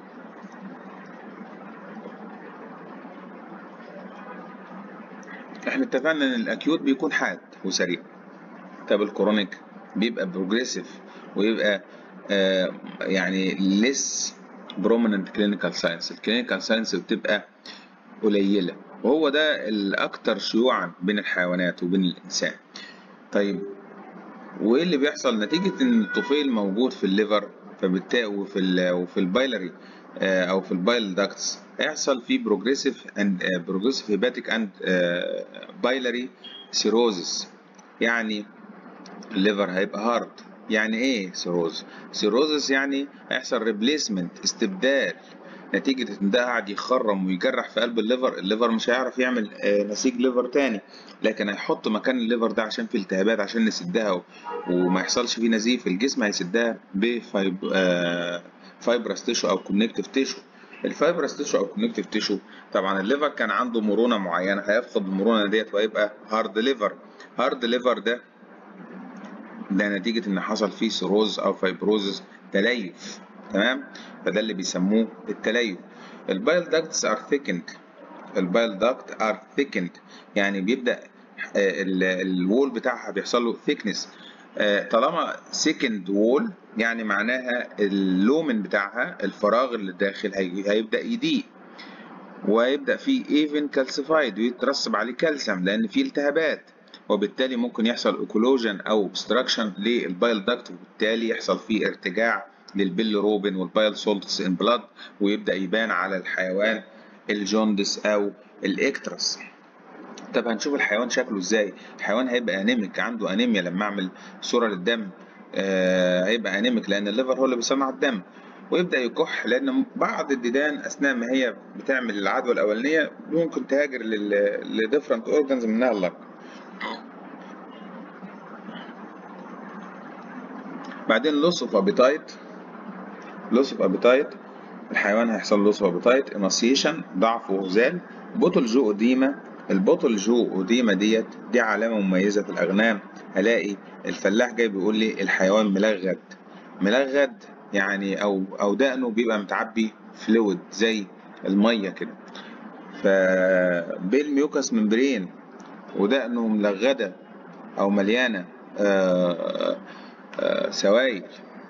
احنا اتفقنا ان الاكيوت بيكون حاد وسريع طب الكرونيك بيبقى بروجريسيف ويبقى آه يعني less prominent clinical signs الكلينيكال ساينس بتبقى قليلة وهو ده الأكثر شيوعا بين الحيوانات وبين الإنسان طيب وإيه اللي بيحصل نتيجة إن الطفيل موجود في الليفر فبالتالي وفي ال وفي البايلري آه أو في البايل داكتس هيحصل في بروجريسيف اند بروجريسيف هيباتيك اند بايلري سيروزس يعني الليفر هيبقى هارد يعني ايه سيروز سيروزس يعني هيحصل ريبليسمنت استبدال نتيجة ان ده قاعد يخرم ويجرح في قلب الليفر الليفر مش هيعرف يعمل نسيج ليفر تاني لكن هيحط مكان الليفر ده عشان في التهابات عشان نسدها وما يحصلش فيه نزيف الجسم هيسدها بفايب فايبرس تيشو او كونكتيف تيشو الفايبرس تيشو او كونكتيف تيشو طبعا الليفر كان عنده مرونه معينه هيفقد المرونه ديت وهيبقى هارد ليفر هارد ليفر ده ده نتيجة إن حصل فيه سيروز أو فايبروزس تليف تمام فده اللي بيسموه التليف البايل داكتس ار ثيكند البايل داكت ار ثيكند يعني بيبدأ الوول بتاعها بيحصل له ثيكنس طالما سيكند وول يعني معناها اللومن بتاعها الفراغ اللي داخل هيبدأ يضيق ويبدأ فيه ايفن كالسيفايد ويترسب عليه كالسيوم لأن فيه التهابات وبالتالي ممكن يحصل اوكلوجن او obstruction للبايل داكت وبالتالي يحصل فيه ارتجاع للبيلروبين والبايل سولتس ان بلاد ويبدا يبان على الحيوان الجوندس او الاكترس طب هنشوف الحيوان شكله ازاي الحيوان هيبقى انيميك عنده انيميا لما اعمل صوره للدم آه هيبقى انيميك لان الليفر هو اللي بيصنع الدم ويبدا يكح لان بعض الديدان اثناء ما هي بتعمل العدوى الاولانيه ممكن تهاجر لديفرنت اورجانز منها اللنج بعدين لوس اوف ابيتايت لوس اوف ابيتايت الحيوان هيحصل لوس اوف ابيتايت اناسيشن ضعف وغزال بوتل جو اديما البطل جو وديما ديت دي علامة مميزة في الأغنام هلاقي الفلاح جاي بيقول لي الحيوان ملغد ملغد يعني أو أو دقنه بيبقى متعبي فلويد زي المية كده فبالميوكس ممبرين ودقنه ملغدة أو مليانة آه، آه، سوائل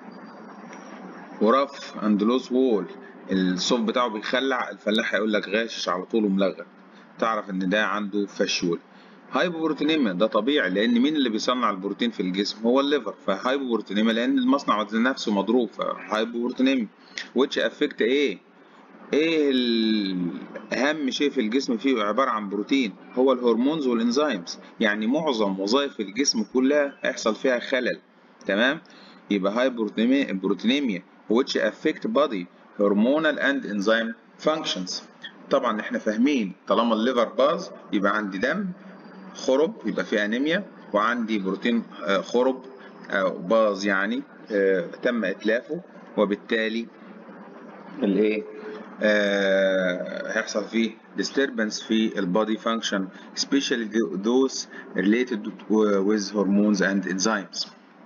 ورف اند لوس وول الصوف بتاعه بيخلع الفلاح هيقول لك غاشش على طول وملغم تعرف ان ده عنده فشول هايبوبروتينيميا ده طبيعي لان مين اللي بيصنع البروتين في الجسم هو الليفر فهايبوبروتينيميا لان المصنع نفسه مضروب فهايبوبروتينيميا which افكت ايه ايه اهم شيء في الجسم فيه عباره عن بروتين هو الهرمونز والانزيمز يعني معظم وظائف الجسم كلها هيحصل فيها خلل تمام يبقى هايبوبروتينيميا which affect body hormonal and enzyme functions طبعا احنا فاهمين طالما الليفر باظ يبقى عندي دم خرب يبقى فيه انيميا وعندي بروتين خرب او باظ يعني تم اتلافه وبالتالي الايه آه هيحصل فيه disturbance في البودي function especially those related with hormones and enzymes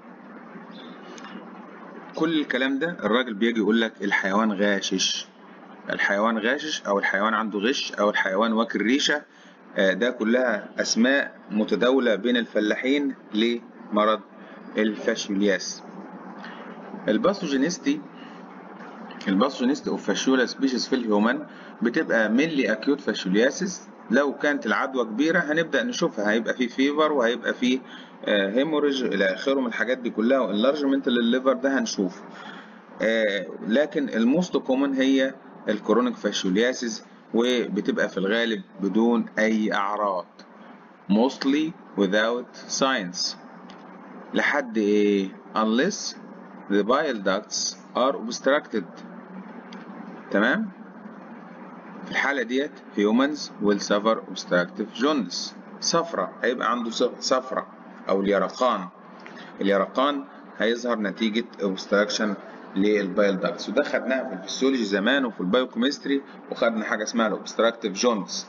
كل الكلام ده الراجل بيجي يقول لك الحيوان غاشش الحيوان غاشش او الحيوان عنده غش او الحيوان واكل ريشه ده كلها اسماء متداوله بين الفلاحين لمرض الفاشيولياس الباثوجينيستي الباثوجينيستي اوف فاشيولا سبيشيز في الهيومن بتبقى مينلي اكيوت فاشيولياسيس لو كانت العدوى كبيره هنبدا نشوفها هيبقى في فيفر وهيبقى في هيموريج الى اخره من الحاجات دي كلها واللارجمنت للليفر ده هنشوفه لكن الموست كومن هي الكرونيك فاشيولياسيس وبتبقى في الغالب بدون اي اعراض mostly without signs لحد ايه unless the bile ducts are obstructed تمام في الحالة ديت humans will suffer obstructive jaundice صفرة هيبقى عنده صفرة أو اليرقان اليرقان هيظهر نتيجة obstruction للبايل داكتس وده خدناها في الفسيولوجي زمان وفي البايوكيمستري وخدنا حاجة اسمها الاوبستراكتيف جونز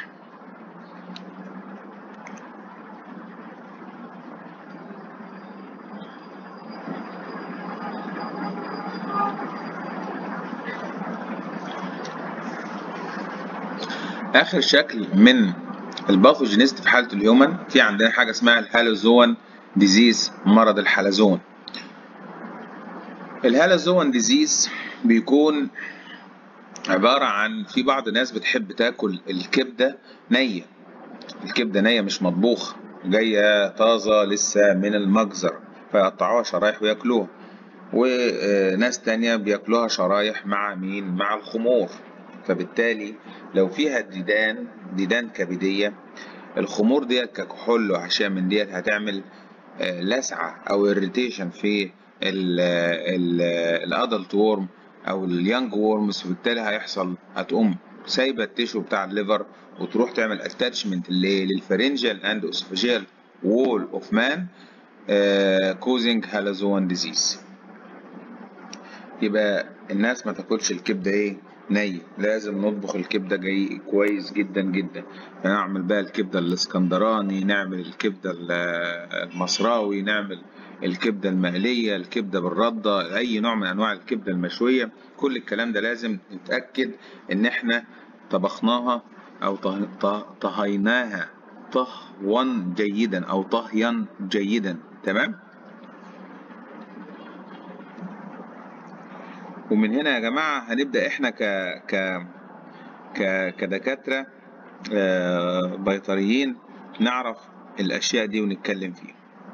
اخر شكل من الباثوجينيست في حاله الهيومن في عندنا حاجه اسمها الهالوزون ديزيز مرض الحلزون الهالوزون ديزيز بيكون عباره عن في بعض الناس بتحب تاكل الكبده نيه الكبده نيه مش مطبوخه جايه طازه لسه من المجزر فيقطعوها شرايح وياكلوها وناس تانية بياكلوها شرايح مع مين مع الخمور فبالتالي لو فيها ديدان ديدان كبدية الخمور ديت ككحول وعشان من ديت هتعمل لسعة أو irritation في الادلت وورم أو اليانج وورمز وبالتالي هيحصل هتقوم سايبة التيشو بتاع الليفر وتروح تعمل اتاتشمنت للفرنجال اند اسوفاجيال وول اوف مان كوزنج هالازون ديزيز يبقى الناس ما تاكلش الكبده ايه ني لازم نطبخ الكبدة جاي كويس جدا جدا نعمل بقى الكبدة الاسكندراني نعمل الكبدة المصراوي نعمل الكبدة المقلية الكبدة بالردة أي نوع من أنواع الكبدة المشوية كل الكلام ده لازم نتأكد إن إحنا طبخناها أو طهيناها طهوا جيدا أو طهيا جيدا تمام ومن هنا يا جماعة هنبدأ احنا ك ك ك كدكاترة بيطريين نعرف الأشياء دي ونتكلم فيها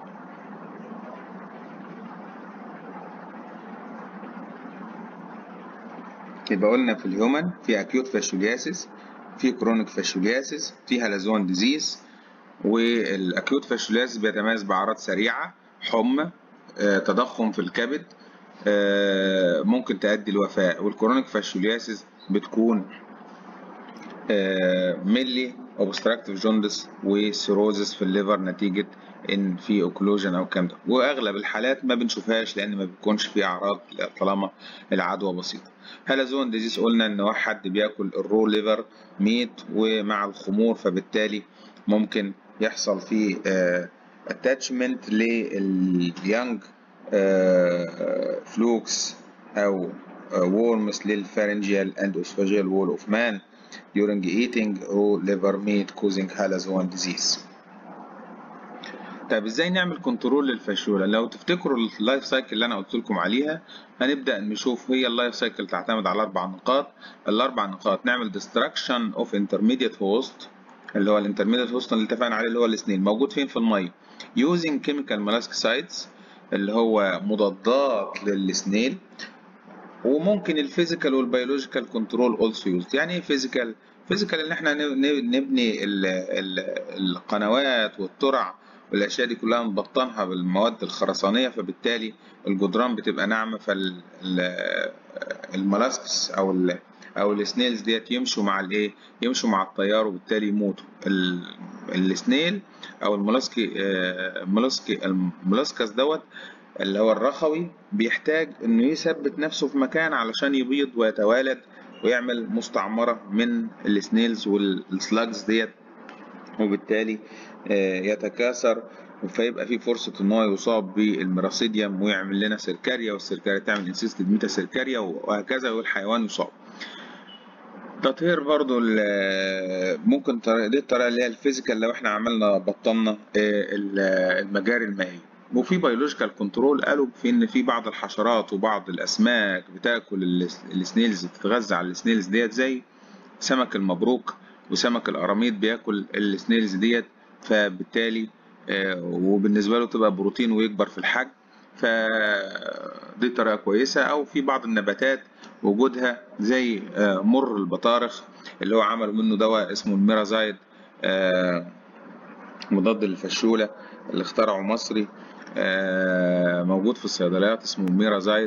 يبقى قلنا في الهيومن في أكيوت فاشولياسيس في كرونيك فاشولياسيس في هالازون ديزيز والأكيوت فاشولياسيس بيتميز بأعراض سريعة حمى تضخم في الكبد ممكن تؤدي الوفاة والكرونيك فاشولياسيس بتكون ميلي اوبستراكتيف جوندس وسيروزس في الليفر نتيجة ان في اوكلوجن او الكلام ده واغلب الحالات ما بنشوفهاش لان ما بيكونش في اعراض طالما العدوى بسيطه هالازون ديزيز قلنا ان واحد حد بياكل الرو ليفر ميت ومع الخمور فبالتالي ممكن يحصل فيه اتاتشمنت لليانج فلوكس او worms للpharyngeal and esophageal wall of man during eating raw liver meat causing halazoan disease. طيب ازاي نعمل كنترول للفاشيولا لو تفتكروا اللايف سايكل اللي انا قلت لكم عليها هنبدا نشوف هي اللايف سايكل تعتمد على اربع نقاط الاربع نقاط نعمل destruction of intermediate host اللي هو الانترميديت هوست اللي اتفقنا عليه اللي هو السنين موجود فين في الميه using chemical molluscides اللي هو مضادات للسنيل وممكن الفيزيكال والبيولوجيكال كنترول اولسو يوزد يعني ايه فيزيكال فيزيكال ان احنا نبني ال ال القنوات والترع والاشياء دي كلها نبطنها بالمواد الخرسانيه فبالتالي الجدران بتبقى ناعمه فالملاسكس او ال او السنيلز ديت يمشوا مع الايه يمشوا مع التيار وبالتالي يموتوا السنيل او الملاسكي الملاسكي الملاسكس دوت اللي هو الرخوي بيحتاج انه يثبت نفسه في مكان علشان يبيض ويتوالد ويعمل مستعمرة من السنيلز والسلاجز ديت وبالتالي يتكاثر فيبقى في فرصة ان هو يصاب بالميراسيديوم ويعمل لنا سيركاريا والسيركاريا تعمل انسيستد ميتا سيركاريا وهكذا والحيوان يصاب تطهير برضو ممكن دي الطريقة اللي هي الفيزيكال لو احنا عملنا بطلنا المجاري المائية وفي بيولوجيكال كنترول قالوا في ان في بعض الحشرات وبعض الاسماك بتاكل السنيلز بتتغذى على السنيلز ديت زي سمك المبروك وسمك القراميط بياكل السنيلز ديت فبالتالي وبالنسبه له تبقى بروتين ويكبر في الحجم فدي طريقه كويسه او في بعض النباتات وجودها زي مر البطارخ اللي هو عملوا منه دواء اسمه الميرازايد مضاد للفشوله اللي اخترعه مصري موجود في الصيدليات اسمه ميرازايد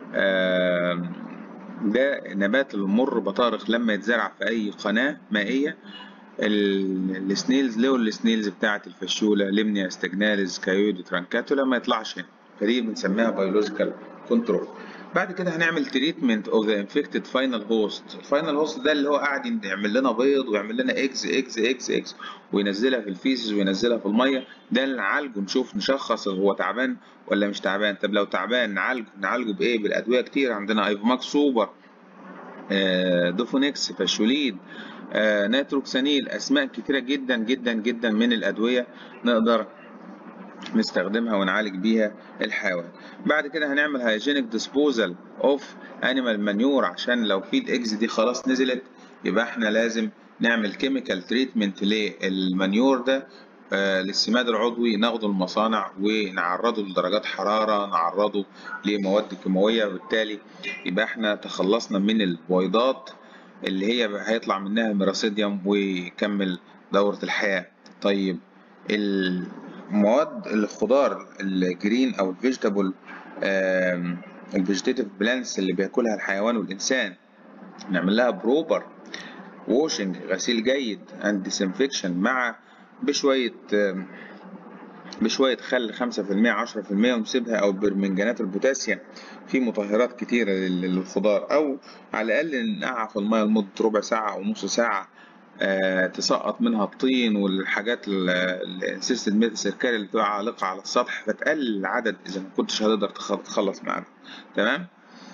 ده نبات المر بطارخ لما يتزرع في اي قناه مائيه السنيلز له السنيلز بتاعه الفشوله لمنيا استجناليز كايود ترانكاتولا ما يطلعش هنا فدي بنسميها بيولوجيكال كنترول بعد كده هنعمل تريتمنت اوف ذا انفكتد فاينل هوست الفاينل هوست ده اللي هو قاعد يعمل لنا بيض ويعمل لنا اكس اكس اكس اكس وينزلها في الفيسز وينزلها في الميه ده اللي نعالجه نشوف نشخص هو تعبان ولا مش تعبان طب لو تعبان نعالجه نعالجه بايه بالادويه كتير عندنا ايفوماكس سوبر آه دوفونكس فاشوليد آه ناتروكسانيل اسماء كتيره جدا جدا جدا من الادويه نقدر نستخدمها ونعالج بيها الحيوان بعد كده هنعمل هايجينيك ديسبوزال اوف انيمال مانيور عشان لو في الاكس دي خلاص نزلت يبقى احنا لازم نعمل كيميكال تريتمنت للمانيور ده آه للسماد العضوي ناخده المصانع ونعرضه لدرجات حرارة نعرضه لمواد كيماوية وبالتالي يبقى احنا تخلصنا من البويضات اللي هي هيطلع منها ميراسيديوم ويكمل دورة الحياة طيب المواد الخضار الجرين او الفيجيتابل الفيجيتيف بلانس اللي بياكلها الحيوان والانسان نعمل لها بروبر ووشنج غسيل جيد اند ديسانفكشن مع بشويه بشويه خل 5% 10% ونسيبها او برمنجانات البوتاسيوم في مطهرات كتيره للخضار او على الاقل نقعها في الميه لمده ربع ساعه او نص ساعه آه تسقط منها الطين والحاجات الانسيستد ميتا سيركاري اللي بتبقى عالقه على السطح فتقلل العدد اذا ما كنتش هتقدر تخلص معاها تمام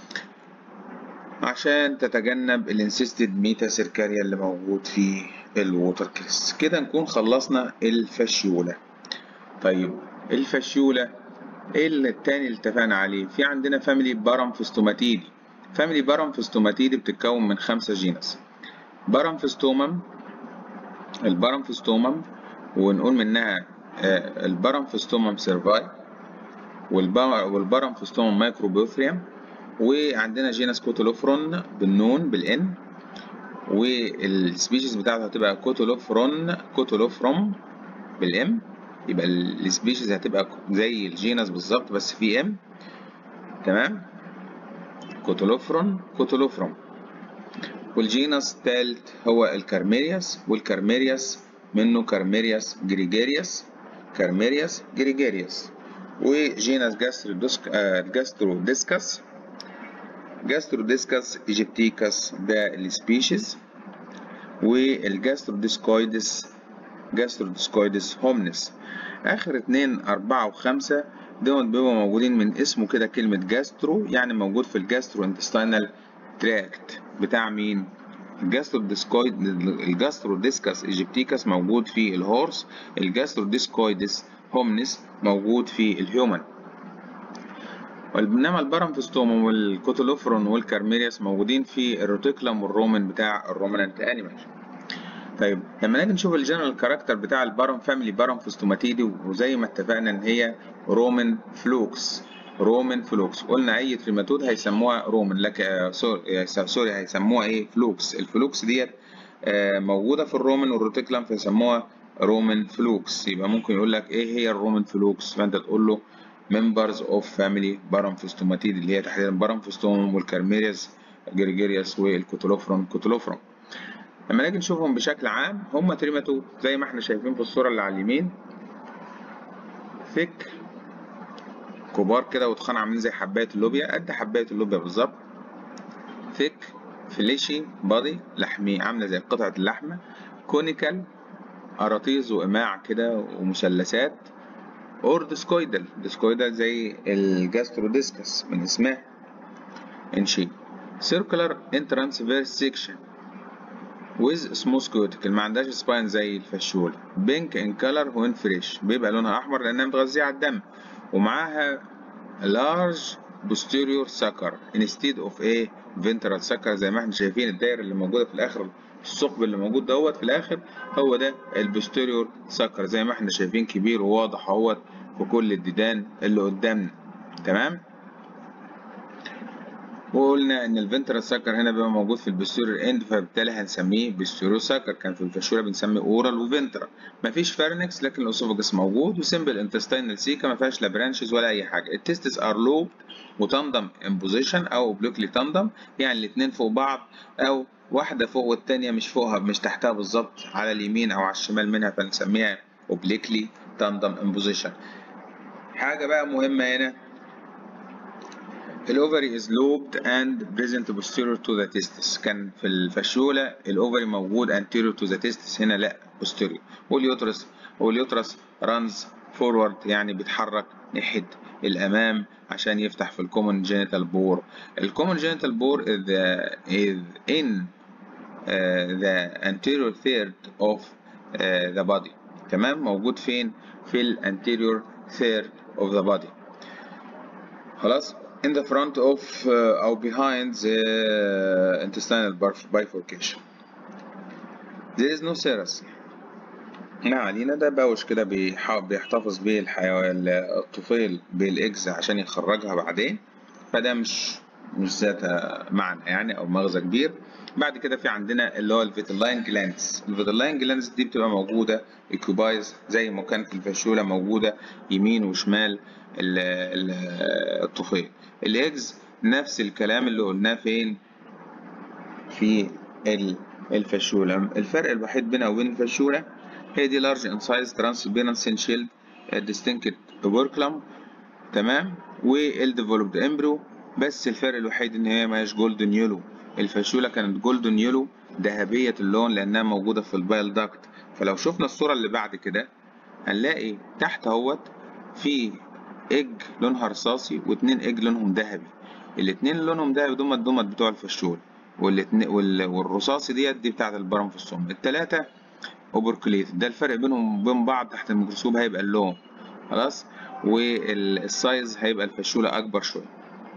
عشان تتجنب الانسيستد ميتا سيركاريا اللي موجود في الووتر كريس كده نكون خلصنا الفاشيولا طيب الفاشيولا ايه اللي التاني اللي اتفقنا عليه في عندنا فاميلي بارامفستوماتيدي فاميلي بارامفستوماتيدي بتتكون من خمسة جينس بارامفستومم البارامفستومم ونقول منها البارامفستومم سيرفاي والبارامفستومم مايكروبيوثريوم وعندنا جينس كوتولوفرون بالنون بالان والسبيشيز بتاعته هتبقى كوتولوفرون كوتولوفروم بالام يبقى السبيشيز هتبقى زي الجينس بالظبط بس في ام تمام كوتولوفرون كوتولوفروم والجينس الثالث هو الكارميرياس والكارميرياس منه كارميرياس جريجيرياس كارميرياس جريجيريوس وجينس جاستروديسكس جاستروديسكس ايجيبتيكس ده السبيشيز والجاستروديسكويدس جاستروديسكويدس هومنس اخر اتنين اربعة وخمسة دول بيبقوا موجودين من اسمه كده كلمة جاسترو يعني موجود في الجاسترو انتستينال تراكت بتاع مين الجاستروديسكويد الجاستروديسكس ايجيبتيكس موجود في الهورس الجاستروديسكويدس هومنس موجود في الهيومن بينما البارامفستوم والكوتولوفرون والكارميرياس موجودين في الروتيكلم والرومن بتاع الرومنانت انيمال طيب لما نيجي نشوف الجنرال كاركتر بتاع البارم فاميلي بارامفستوماتيدي وزي ما اتفقنا ان هي رومن فلوكس رومن فلوكس قلنا اي تريماتود هيسموها رومن لك سوري سوري هيسموها ايه فلوكس الفلوكس ديت موجوده في الرومن والروتيكلم فيسموها رومن فلوكس يبقى ممكن يقول لك ايه هي الرومن فلوكس فانت تقول له members of family بارامفستوماتيد اللي هي تحديدا بارامفستوم والكارميرياس جريجيرياس والكوتولوفرون كوتولوفرون لما نيجي نشوفهم بشكل عام هم تريماتود زي ما احنا شايفين في الصوره اللي على اليمين ثيك كبار كده وتخان عاملين زي حبايه اللوبيا قد حبايه اللوبيا بالظبط ثيك فليشي بادي لحمي عامله زي قطعه اللحمه كونيكال أراطيز وإماع كده ومثلثات اور ديسكويدال ديسكويدال زي الجاستروديسكس من اسمها ان شيء circular entrance verse section with smooth cuticle ما عندهاش سباين زي الفشول pink in color when fresh بيبقى لونها احمر لانها متغذية على الدم ومعاها large posterior sucker instead of a ventral sucker زي ما احنا شايفين الدايره اللي موجوده في الاخر الثقب اللي موجود دوت في الاخر هو ده البوستيريور سكر زي ما احنا شايفين كبير وواضح اهوت في كل الديدان اللي قدامنا تمام وقلنا ان الفنترال سكر هنا بيبقى موجود في البوستيريور اند فبالتالي هنسميه بوستيريور سكر كان في الفشوله بنسميه اورال وفنترال مفيش فارنكس لكن الاسوفاجس موجود وسمبل انتستينال سيكا ما فيهاش لا برانشز ولا اي حاجه التستس ار لوب وتندم ان بوزيشن او اوبليكلي تندم يعني الاثنين فوق بعض او واحده فوق والتانيه مش فوقها مش تحتها بالظبط على اليمين او على الشمال منها فنسميها اوبليكلي تندم ان بوزيشن حاجه بقى مهمه هنا الاوفري از لوبد اند بريزنت posterior to the testis كان في الفشوله الاوفري موجود anterior to the testis هنا لا posterior واليوترس واليوترس runs forward يعني بيتحرك ناحيه الامام عشان يفتح في الكومن جينيتال بور الكومن جينيتال بور is, is in uh, the anterior third of uh, the body تمام موجود فين في الانتيريور third of the body خلاص in the front of uh, or behind the intestinal bifurcation. There is no serous. ما علينا ده باوش كده بيحتفظ بيه الحيوان الطفيل بالاجز عشان يخرجها بعدين فده مش مش ذات معنى يعني او مغزى كبير بعد كده في عندنا اللي هو الفيتلاين جلاندز الفيتلاين جلاندز دي بتبقى موجوده اكيوبايز زي ما كانت الفشوله موجوده يمين وشمال الطفيل الاكز نفس الكلام اللي قلناه فين في الفشوله الفرق الوحيد بينها وبين الفشوله هي دي لارج ان سايز ترانسبيرنت شيلد ديستنكت اوبركلم تمام والديفلوبد امبريو بس الفرق الوحيد ان هي ماهيش جولدن يلو الفشوله كانت جولدن يلو ذهبيه اللون لانها موجوده في البايل داكت فلو شفنا الصوره اللي بعد كده هنلاقي تحت اهوت في ايج لونها رصاصي واتنين ايج لونهم ذهبي الاتنين اللي لونهم ذهبي دول دول بتوع الفشول والاتنين والرصاصي ديت دي بتاعت البرامفوسوم التلاتة اوبركليت ده الفرق بينهم وبين بعض تحت الميكروسكوب هيبقى اللون خلاص والسايز هيبقى الفشولة اكبر شوية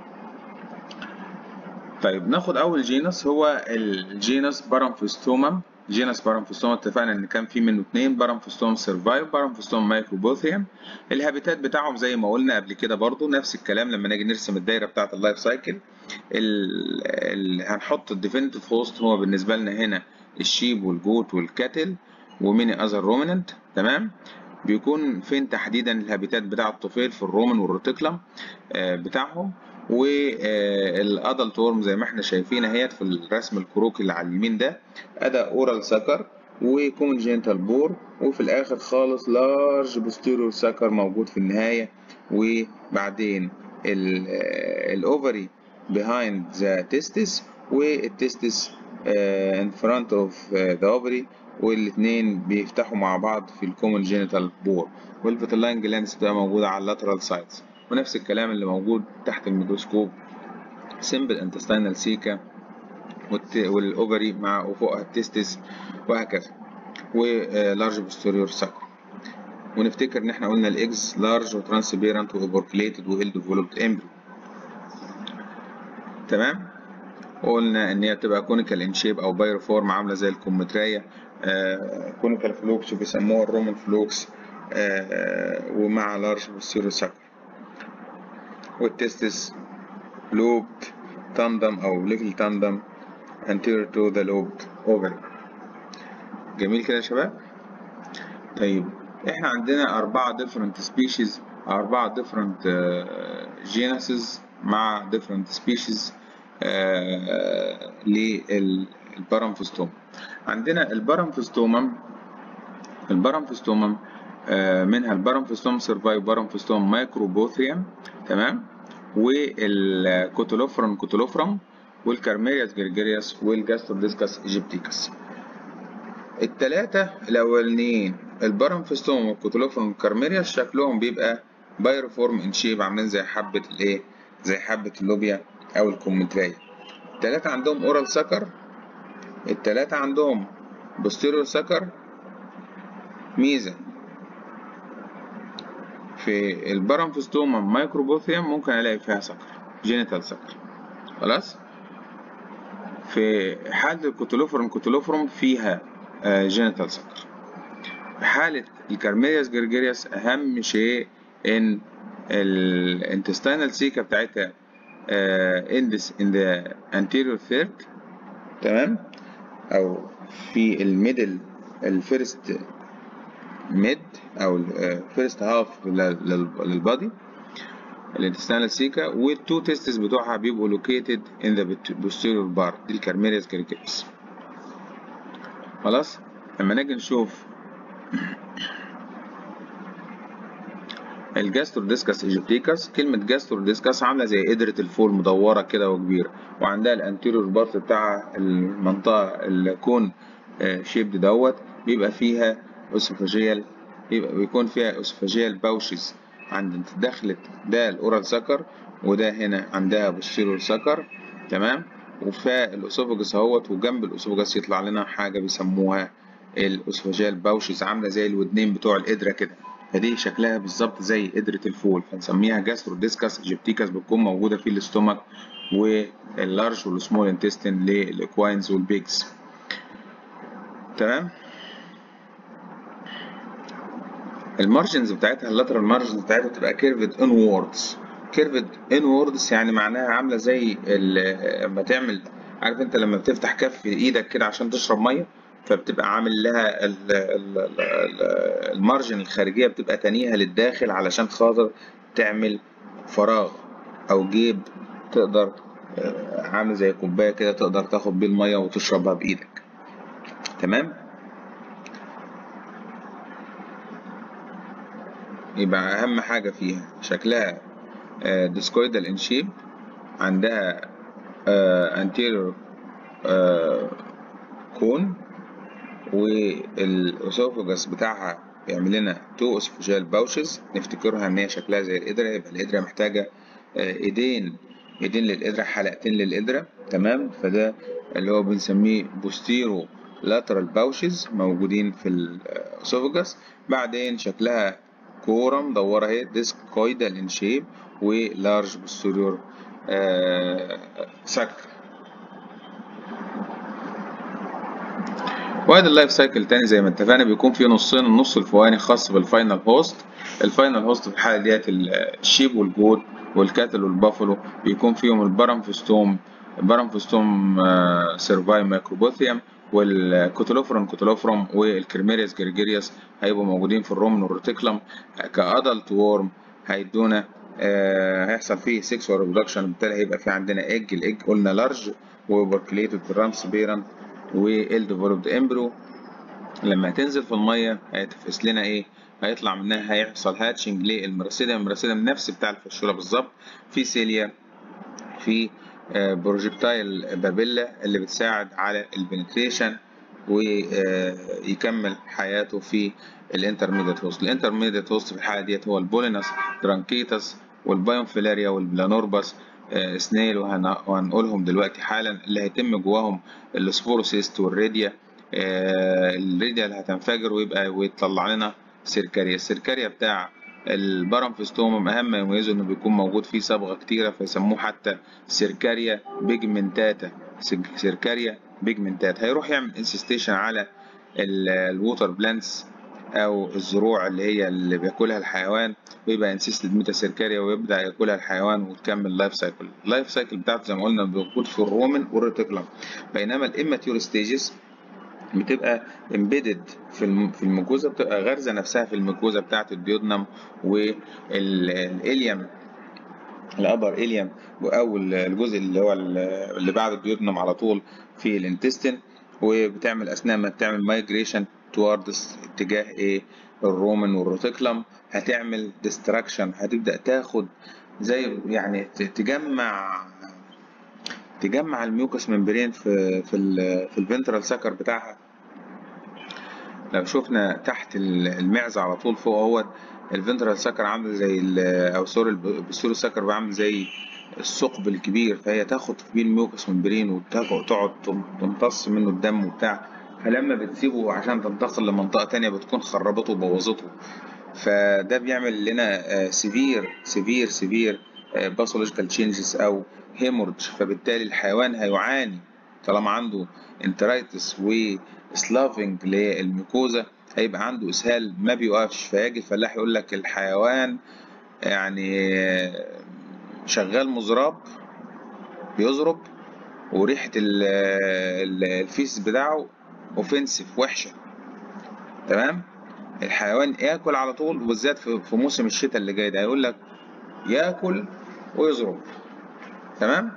طيب ناخد اول جينس هو الجينس بارامفوستومم جينس بارامفوستوم اتفقنا ان كان في منه اتنين بارامفوستوم سيرفايف بارامفوستوم مايكروبوثيوم الهابيتات بتاعهم زي ما قلنا قبل كده برضو نفس الكلام لما نيجي نرسم الدايره بتاعه اللايف سايكل ال... هنحط الديفينيتيف هوست هو بالنسبه لنا هنا الشيب والجوت والكاتل وميني اذر روميننت تمام بيكون فين تحديدا الهابيتات بتاع الطفيل في الرومن والروتيكلم بتاعهم والادلت ورم زي ما احنا شايفين اهيت في الرسم الكروكي اللي على اليمين ده ادى اورال سكر وكونجنتال بور وفي الاخر خالص لارج بوستيريور ساكر موجود في النهايه وبعدين الاوفري behind the testis والتستس in front of the ovary والاثنين بيفتحوا مع بعض في الكومن جينيتال بور والفيتلاين جلاندز بتبقى موجودة على اللاترال سايدز ونفس الكلام اللي موجود تحت الميكروسكوب سمبل انتستينال سيكا والاوفري مع وفوقها التستس وهكذا ولارج بوستيريور ساكر ونفتكر ان احنا قلنا الاكس لارج وترانسبيرنت واوبركليتد ويل ديفلوبد امبريو تمام قلنا ان هي بتبقى كونيكال ان شيب او بايروفورم عامله زي الكمثريه آه كونيكال فلوكس وبيسموها الرومان فلوكس آه ومع لارج بوستيريور ساكر والتستس لوب تاندم او ليتل تاندم anterior to the lobed ovary جميل كده يا شباب طيب احنا عندنا أربعة different species أربعة different uh, genuses مع different species آه للبارامفستوم عندنا البارامفستومم البارامفستومم آه منها البارامفستوم سيرفايف بارامفستوم مايكروبوثيوم تمام والكوتولوفرون كوتولوفرم والكارميرياس جرجرياس والجاستrodiscus ايجيبتيكس التلاتة الأولانيين البارامفستوم والكوتولوفرون والكارميرياس شكلهم بيبقى بايروفورم ان شيب عاملين زي حبة الايه زي حبة اللوبيا أو الكمثرية التلاتة عندهم أورال سكر التلاتة عندهم بوستيريور سكر ميزة في البارامفستوما مايكروبوثيوم ممكن ألاقي فيها سكر جينيتال سكر خلاص في حالة الكوتولوفرم كوتولوفرم فيها جينيتال سكر في حالة الكارميرياس جرجرياس أهم شيء إن الانتستينال سيكا بتاعتها in this in the anterior third تمام او في الميدل الفيرست ميد او الفيرست هاف للبادي الانتستينال سيكا والتو تيستس بتوعها بيبقوا لوكيتد in the posterior part دي الكارميريس جرجريس خلاص لما نيجي نشوف الجاستروديسكس ايجيبتيكس كلمة جاستروديسكس عاملة زي قدرة الفول مدورة كده وكبيرة وعندها الانتيريور بارت بتاعها المنطقة الكون شيبد دوت بيبقى فيها اسوفاجيال بيبقى بيكون فيها اسوفاجيال باوشز عند دخلت ده الاورال سكر وده هنا عندها بوستيريور سكر تمام وفي الاسوفاجس اهوت وجنب الاسوفاجس يطلع لنا حاجة بيسموها الاسوفاجيال باوشز عاملة زي الودنين بتوع القدرة كده فدي شكلها بالظبط زي قدرة الفول فنسميها جاسترو ديسكاس ايجيبتيكاس بتكون موجودة في الاستومك واللارج والسمول انتستين للاكواينز والبيجز تمام المارجنز بتاعتها اللاترال مارجنز بتاعتها بتبقى كيرفد انوردز كيرفد انوردز يعني معناها عاملة زي لما تعمل عارف انت لما بتفتح كف ايدك كده عشان تشرب ميه فبتبقى عامل لها المارجن الخارجيه بتبقى تانيها للداخل علشان خاطر تعمل فراغ او جيب تقدر عامل زي كوبايه كده تقدر تاخد بيه الميه وتشربها بايدك تمام يبقى اهم حاجه فيها شكلها ديسكويدال ان شيب عندها انتيريور كون والاسوفجس بتاعها بيعمل لنا تو اسوفجيال باوشز نفتكرها ان هي شكلها زي القدره يبقى القدره محتاجه ايدين ايدين للقدره حلقتين للقدره تمام فده اللي هو بنسميه بوستيرو لاترال باوشز موجودين في الاسوفجس بعدين شكلها كوره مدوره اهي ديسكويدال ان شيب ولارج بوستيريور سكر وادي اللايف سايكل تاني زي ما اتفقنا بيكون فيه نصين النص الفوقاني خاص بالفاينل هوست الفاينل هوست في الحاله ديت الشيب والجود والكاتل والبافلو بيكون فيهم البارامفستوم البارامفستوم سيرفاي مايكروبوثيوم والكوتولوفرون كوتولوفروم والكريميرياس جرجيرياس هيبقوا موجودين في الرومن والروتيكلم كادلت وورم هيدونا آه هيحصل فيه سكسوال ريبرودكشن بالتالي هيبقى في عندنا ايج الايج قلنا لارج وبركليتد ترانسبيرنت والديفلوبد امبرو لما هتنزل في الميه هيتفقس لنا ايه هيطلع منها هيحصل هاتشنج للمراسيدم المراسيدم نفس بتاع الفشوله بالظبط في سيليا في بروجكتايل بابيلا اللي بتساعد على البنتريشن ويكمل حياته في الانترميديت هوست الانترميديت هوست في الحاله ديت هو البولينس درانكيتس والبايومفيلاريا والبلانورباس سنيل وهنقولهم دلوقتي حالا اللي هيتم جواهم السبوروسيست والريديا الريديا اللي هتنفجر ويبقى ويطلع لنا سيركاريا السيركاريا بتاع البارامفستوم اهم ما يميزه انه بيكون موجود فيه صبغه كتيره فيسموه حتى سيركاريا بيجمنتاتا سيركاريا بيجمنتات هيروح يعمل انسستيشن على الووتر بلانتس او الزروع اللي هي اللي بياكلها الحيوان ويبقى انسيستد ميتا سيركاريا ويبدا ياكلها الحيوان وتكمل لايف سايكل اللايف سايكل بتاعته زي ما قلنا موجود في الرومن والريتيكولم بينما الاماتيور ستيجز بتبقى امبيدد في في الميكوزا بتبقى غارزه نفسها في الميكوزا بتاعه الديودنم والاليم الابر اليم او الجزء اللي هو اللي بعد الديودنم على طول في الانتستين وبتعمل اثناء ما بتعمل مايجريشن توردز اتجاه ايه الرومن والروتيكلم هتعمل ديستراكشن هتبدا تاخد زي يعني تجمع تجمع الميوكس ممبرين في في ال في الفنترال سكر بتاعها لو شفنا تحت المعزه على طول فوق اهوت الفنترال سكر عامل زي او سوري البستور سكر عامل زي الثقب الكبير فهي تاخد فيه الميوكس ممبرين وتقعد تمتص منه الدم وبتاع فلما بتسيبه عشان تنتقل لمنطقه تانية بتكون خربته وبوظته فده بيعمل لنا سيفير سيفير سيفير باثولوجيكال تشينجز او هيمورج فبالتالي الحيوان هيعاني طالما عنده انترايتس وسلافنج للميكوزا هيبقى عنده اسهال ما بيوقفش فيجي الفلاح يقول لك الحيوان يعني شغال مزراب بيزرب وريحة الفيس بتاعه اوفنسيف وحشة تمام الحيوان ياكل على طول وبالذات في موسم الشتاء اللي جاي ده هيقول لك ياكل ويزرب تمام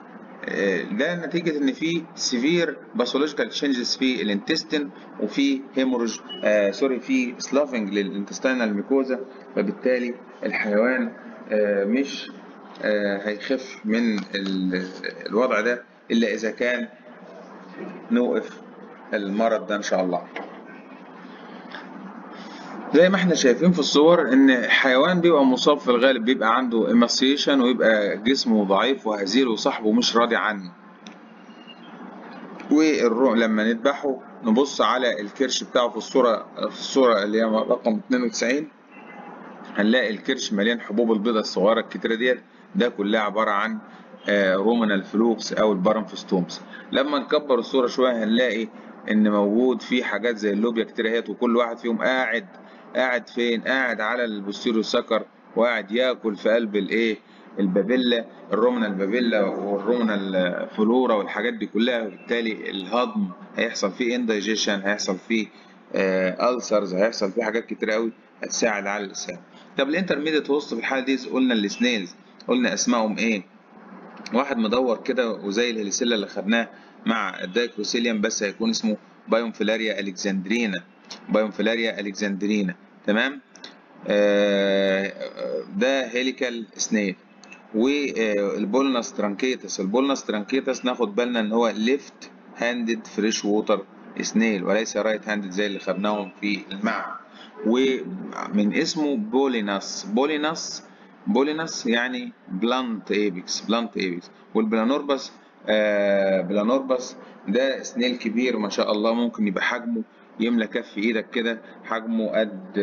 ده نتيجة إن في سيفير باثولوجيكال تشينجز في الانتستين وفي هيمورج آه سوري في سلافنج للانتستينال ميكوزا فبالتالي الحيوان آه مش آه هيخف من الوضع ده إلا إذا كان نوقف المرض ده إن شاء الله. زي ما احنا شايفين في الصور ان حيوان بيبقى مصاب في الغالب بيبقى عنده ايماسيشن ويبقى جسمه ضعيف وهزيل وصاحبه مش راضي عنه ولما نذبحه نبص على الكرش بتاعه في الصورة في الصورة اللي هي رقم 92 هنلاقي الكرش مليان حبوب البيضة الصغيرة الكتيرة ديت ده كلها عبارة عن رومنال فلوكس او البارامفستومز لما نكبر الصورة شوية هنلاقي ان موجود في حاجات زي اللوبيا كتير اهيت وكل واحد فيهم قاعد قاعد فين قاعد على البوستيريو سكر وقاعد ياكل في قلب الايه البابيلا الرومنا البابيلا والرومنا الفلورا والحاجات دي كلها وبالتالي الهضم هيحصل فيه اندايجيشن هيحصل فيه ألسرز هيحصل فيه حاجات كتير قوي هتساعد على الاسهال طب الانترميديت وسط في الحاله دي قلنا السنيلز قلنا اسمائهم ايه واحد مدور كده وزي الهليسيلا اللي خدناه مع الدايكروسيليوم بس هيكون اسمه بايومفيلاريا الكسندرينا بايومفيلاريا الكسندرينا تمام آه ده هيليكال سنيل والبولنس ترانكيتس البولنس ترانكيتس ناخد بالنا ان هو ليفت هاندد فريش ووتر سنيل وليس رايت هاندد زي اللي خدناهم في المعمل ومن اسمه بوليناس بوليناس بوليناس يعني بلانت ايبكس بلانت ايبكس والبلانوربس آه بلانوربس ده سنيل كبير ما شاء الله ممكن يبقى حجمه يملى كف ايدك كده حجمه قد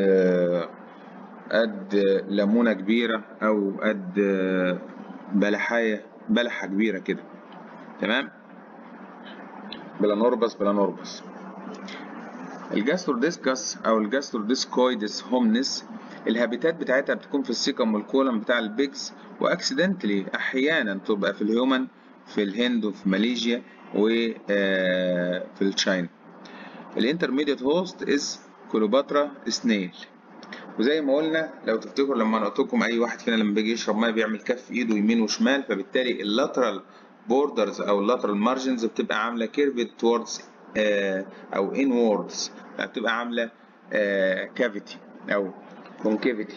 قد ليمونه كبيره او قد بلحايه بلحه كبيره كده تمام بلانوربس بلانوربس الجاستروديسكس او الجاستروديسكويدس هومنس الهابيتات بتاعتها بتكون في السيكم والكولم بتاع البيجز واكسيدنتلي احيانا تبقى في الهيومن في الهند وفي ماليزيا وفي التشاينا الانترميديت هوست از كليوباترا سنيل وزي ما قلنا لو تفتكروا لما انا قلت لكم اي واحد فينا لما بيجي يشرب ميه بيعمل كف ايده يمين وشمال فبالتالي اللاترال بوردرز او اللاترال مارجنز بتبقى عامله كيرفد توردز آه او inwards بتبقى عامله آه cavity او concavity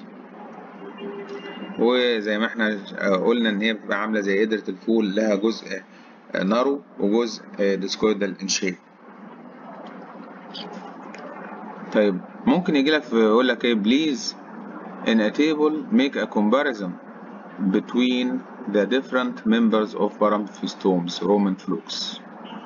وزي ما احنا قلنا ان هي بتبقى عامله زي قدره الفول لها جزء نارو وجزء ديسكويدال ان شيب طيب ممكن يجي لك يقول لك ايه بليز in a table make a comparison between the different members of Paramphistomes Roman flukes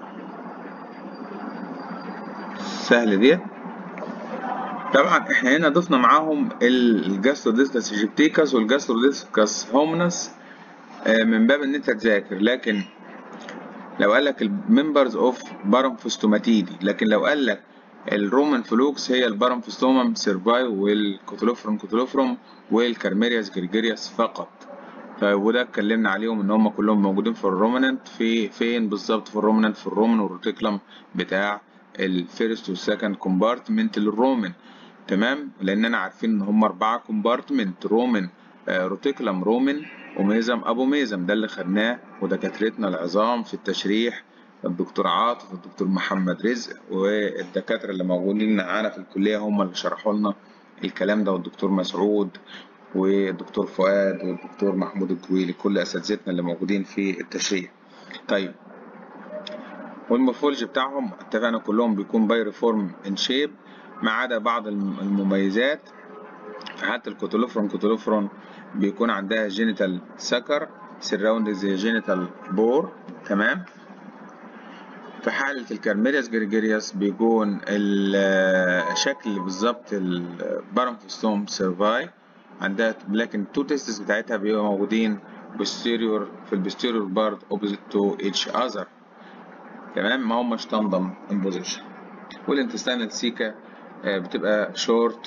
سهل ديت طبعا احنا هنا ضفنا معاهم الجاستروديسكس ايجيبتيكاس والجاستروديسكس هومنس من باب ان انت تذاكر لكن لو قال لك الممبرز اوف بارامفستوماتيدي لكن لو قال لك الرومان فلوكس هي البارامفستومم سيرفاي والكوتولوفروم كوتولوفروم والكارميرياس جريجيرياس فقط طيب وده اتكلمنا عليهم ان هم كلهم موجودين في الروماننت في فين بالظبط في الروماننت في الرومان والروتيكلم بتاع الفيرست والسكند كومبارتمنت للرومان تمام لاننا عارفين ان هم اربعه كومبارتمنت رومان آه روتيكلم رومان وميزم ابو ميزم ده اللي خدناه ودكاترتنا العظام في التشريح الدكتور عاطف والدكتور محمد رزق والدكاتره اللي موجودين معانا في الكليه هم اللي شرحوا لنا الكلام ده والدكتور مسعود والدكتور فؤاد والدكتور محمود الكويلي كل اساتذتنا اللي موجودين في التشريح طيب والمورفولوجي بتاعهم اتفقنا كلهم بيكون باي ريفورم ان شيب ما عدا بعض المميزات حتى الكوتولوفرون كوتولوفرون بيكون عندها جينيتال سكر سراوند زي جينيتال بور تمام في حالة الكارميرياس جريجيرياس بيكون الشكل بالظبط البارامفستوم سيرفاي عندها لكن التو تيستس بتاعتها بيبقوا موجودين posterior في البوستيريور بارت opposite to each other تمام ما هماش تندم in position والانتستينال سيكا بتبقى short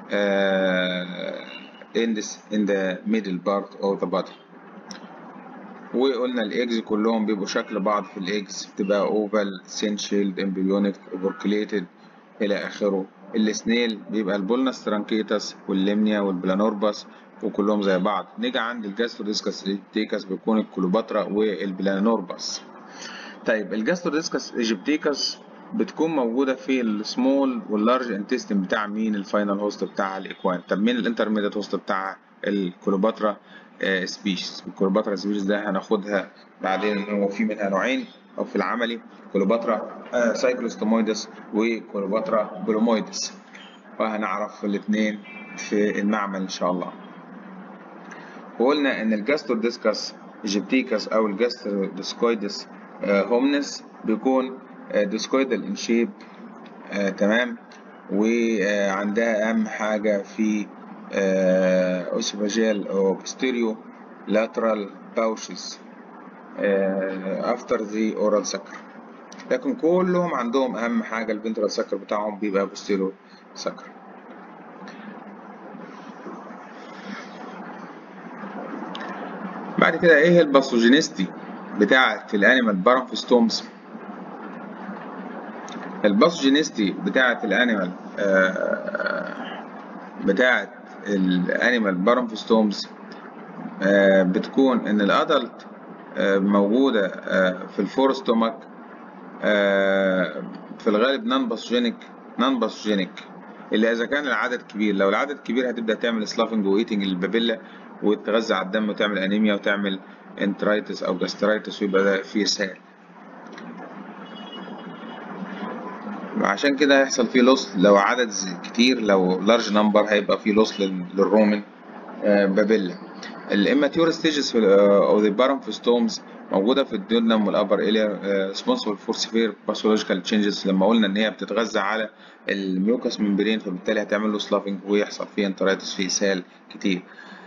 in, this, in the middle part of the body وقلنا الايجز كلهم بيبقوا شكل بعض في الايجز بتبقى اوفال سينشيلد امبريونيك اوبركليتد الى اخره السنيل بيبقى البولنس ترانكيتاس والليمنيا والبلانورباس وكلهم زي بعض نيجي عند الجاستروديسكس ايجيبتيكاس بيكون الكليوباترا والبلانورباس طيب الجاستروديسكس ايجيبتيكاس بتكون موجودة في السمول واللارج انتستين بتاع مين الفاينل هوست بتاع الاكوان طب مين الانترميديت هوست بتاع الكليوباترا آه سبيشيز الكليوباترا سبيشيز ده هناخدها بعدين ان هو في منها نوعين او في العملي كليوباترا آه سايكلوستومويدس وكليوباترا بلومويدس وهنعرف الاثنين في المعمل ان شاء الله وقلنا ان الجاستروديسكس ايجيبتيكاس او الجاستروديسكويدس آه هومنس بيكون ديسكويدال ان شيب تمام وعندها اهم حاجه في اوسيفاجيال او بوستيريو لاترال باوشز افتر ذا اورال سكر لكن كلهم عندهم اهم حاجه الفنترال سكر بتاعهم بيبقى بوستيريو سكر بعد كده ايه الباثوجينيستي بتاعه الانيمال بارامفستومز الباثوجينيستي بتاعه الانيمال بتاعه الانيمال بارامفستومز بتكون ان الادلت موجوده في الفورستومك في الغالب نون باثوجينيك نون باثوجينيك الا اذا كان العدد كبير لو العدد كبير هتبدا تعمل سلافنج وايتنج للبابيلا وتغذى على الدم وتعمل انيميا وتعمل انترايتس او جاسترايتس ويبقى ده فيه اسهال عشان كده هيحصل فيه لوس لو عدد كتير لو لارج نمبر هيبقى فيه لوس للرومان بابيلا الاماتيور ستيجز او ذا بارامفستومز موجوده في الديودنم والابر اليا ريسبونسبل فور سيفير باثولوجيكال تشينجز لما قلنا ان هي بتتغذى على الميوكس ممبرين فبالتالي هتعمل له سلافنج ويحصل فيه انترايتس فيه اسهال كتير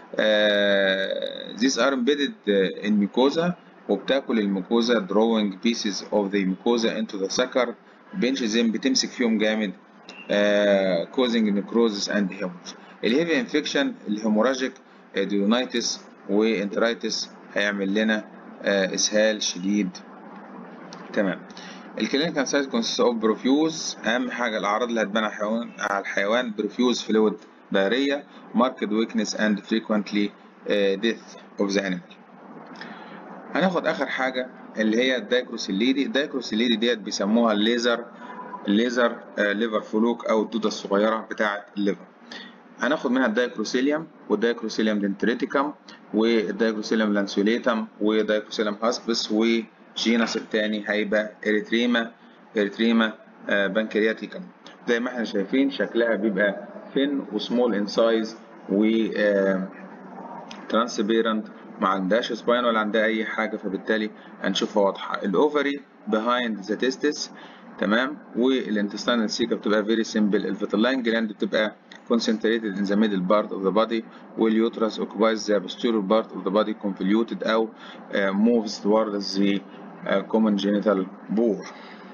these are embedded in mucosa وبتاكل الميكوزا drawing pieces of the mucosa into the sucker بنشزم بتمسك فيهم جامد uh, causing necrosis and hemorrhage الهيفي انفكشن الهيموراجيك ديونايتس وانترايتس هيعمل لنا uh, اسهال شديد تمام الكلينيكال سايت كونسيست اوف بروفيوز اهم حاجه الاعراض اللي هتبان على الحيوان بروفيوز فلويد diarrhea marked weakness and frequently uh, death of the animal هناخد اخر حاجه اللي هي الدايكروسيليدي الدايكروسيليدي ديت بيسموها الليزر الليزر ليفر فلوك او الدوده الصغيره بتاعه الليفر هناخد منها الدايكروسيليوم والدايكروسيليوم دنتريتيكم والدايكروسيليوم لانسوليتم ودايكروسيليوم هاسبس وجينس التاني هيبقى اريتريما اريتريما بنكرياتيكم زي ما احنا شايفين شكلها بيبقى ثين وسمول ان سايز و ترانسبيرنت ما عندهاش سباين ولا عندها اي حاجه فبالتالي هنشوفها واضحه الاوفري بيهايند ذا تيستس تمام والانتستينال سيكا بتبقى فيري سيمبل الفيتلاين جلاند بتبقى concentrated in the middle part of the body واليوترس occupies the posterior part of the body convoluted أو uh, moves towards the uh, common genital bore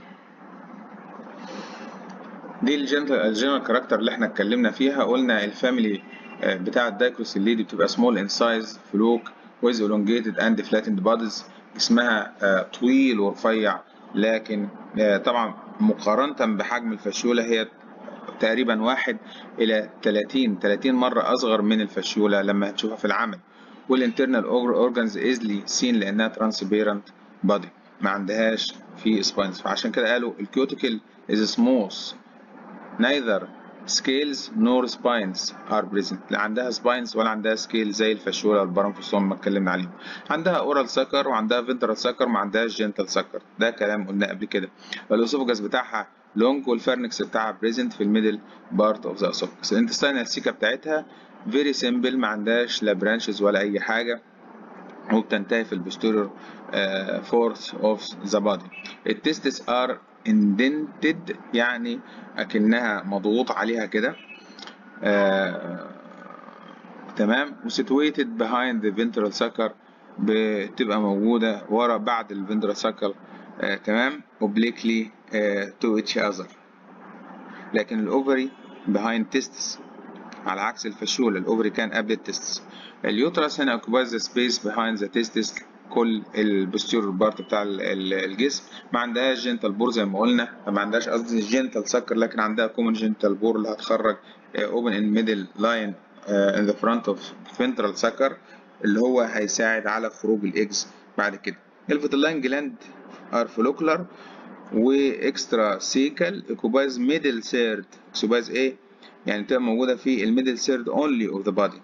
دي الجنرال الجنرال كاركتر اللي احنا اتكلمنا فيها قلنا الفاميلي بتاع الدايكروس الليدي بتبقى small in size فلوك with elongated and flattened bodies جسمها طويل ورفيع لكن طبعا مقارنة بحجم الفشولة هي تقريبا واحد إلى 30 30 مرة أصغر من الفشولة لما هتشوفها في العمل والانترنال اورجانز ايزلي سين لأنها ترانسبيرنت بادي ما عندهاش في سباينز فعشان كده قالوا الكيوتيكل is smooth neither scales nor spines are present لا عندها spines ولا عندها scale زي الفشولة والبرانفوسوم ما اتكلمنا عليهم عندها اورال سكر وعندها فينترال سكر ما عندهاش جنتال سكر ده كلام قلناه قبل كده الاسوفجاس بتاعها لونج والفرنكس بتاعها بريزنت في الميدل بارت اوف ذا اسوفجاس الانتستينال سيكا بتاعتها فيري سيمبل ما عندهاش لا برانشز ولا اي حاجه وبتنتهي في البوستيريور فورث اوف ذا بادي التستس ار indented يعني اكنها مضغوط عليها كده آه تمام وسيتويتد behind the ventral sucker بتبقى موجودة ورا بعد الفنترال سكر آه تمام obliquely آه to each other لكن الاوفري behind testes على عكس الفشولة الاوفري كان قبل التستس اليوترس هنا occupies the space behind the testes كل البوستيرور بارت بتاع الجسم ما عندهاش جنتال بور زي ما قلنا ما عندهاش قصدي جنتال سكر لكن عندها كومن جنتال بور اللي هتخرج اوبن ان ميدل لاين ان ذا فرونت اوف فنترال سكر اللي هو هيساعد على خروج الاكس بعد كده الفيتلاين جلاند ار فولوكولار واكسترا سيكال اكوبايز ميدل سيرد اكسوبايز ايه يعني تبقى موجوده في الميدل سيرد اونلي اوف ذا بادي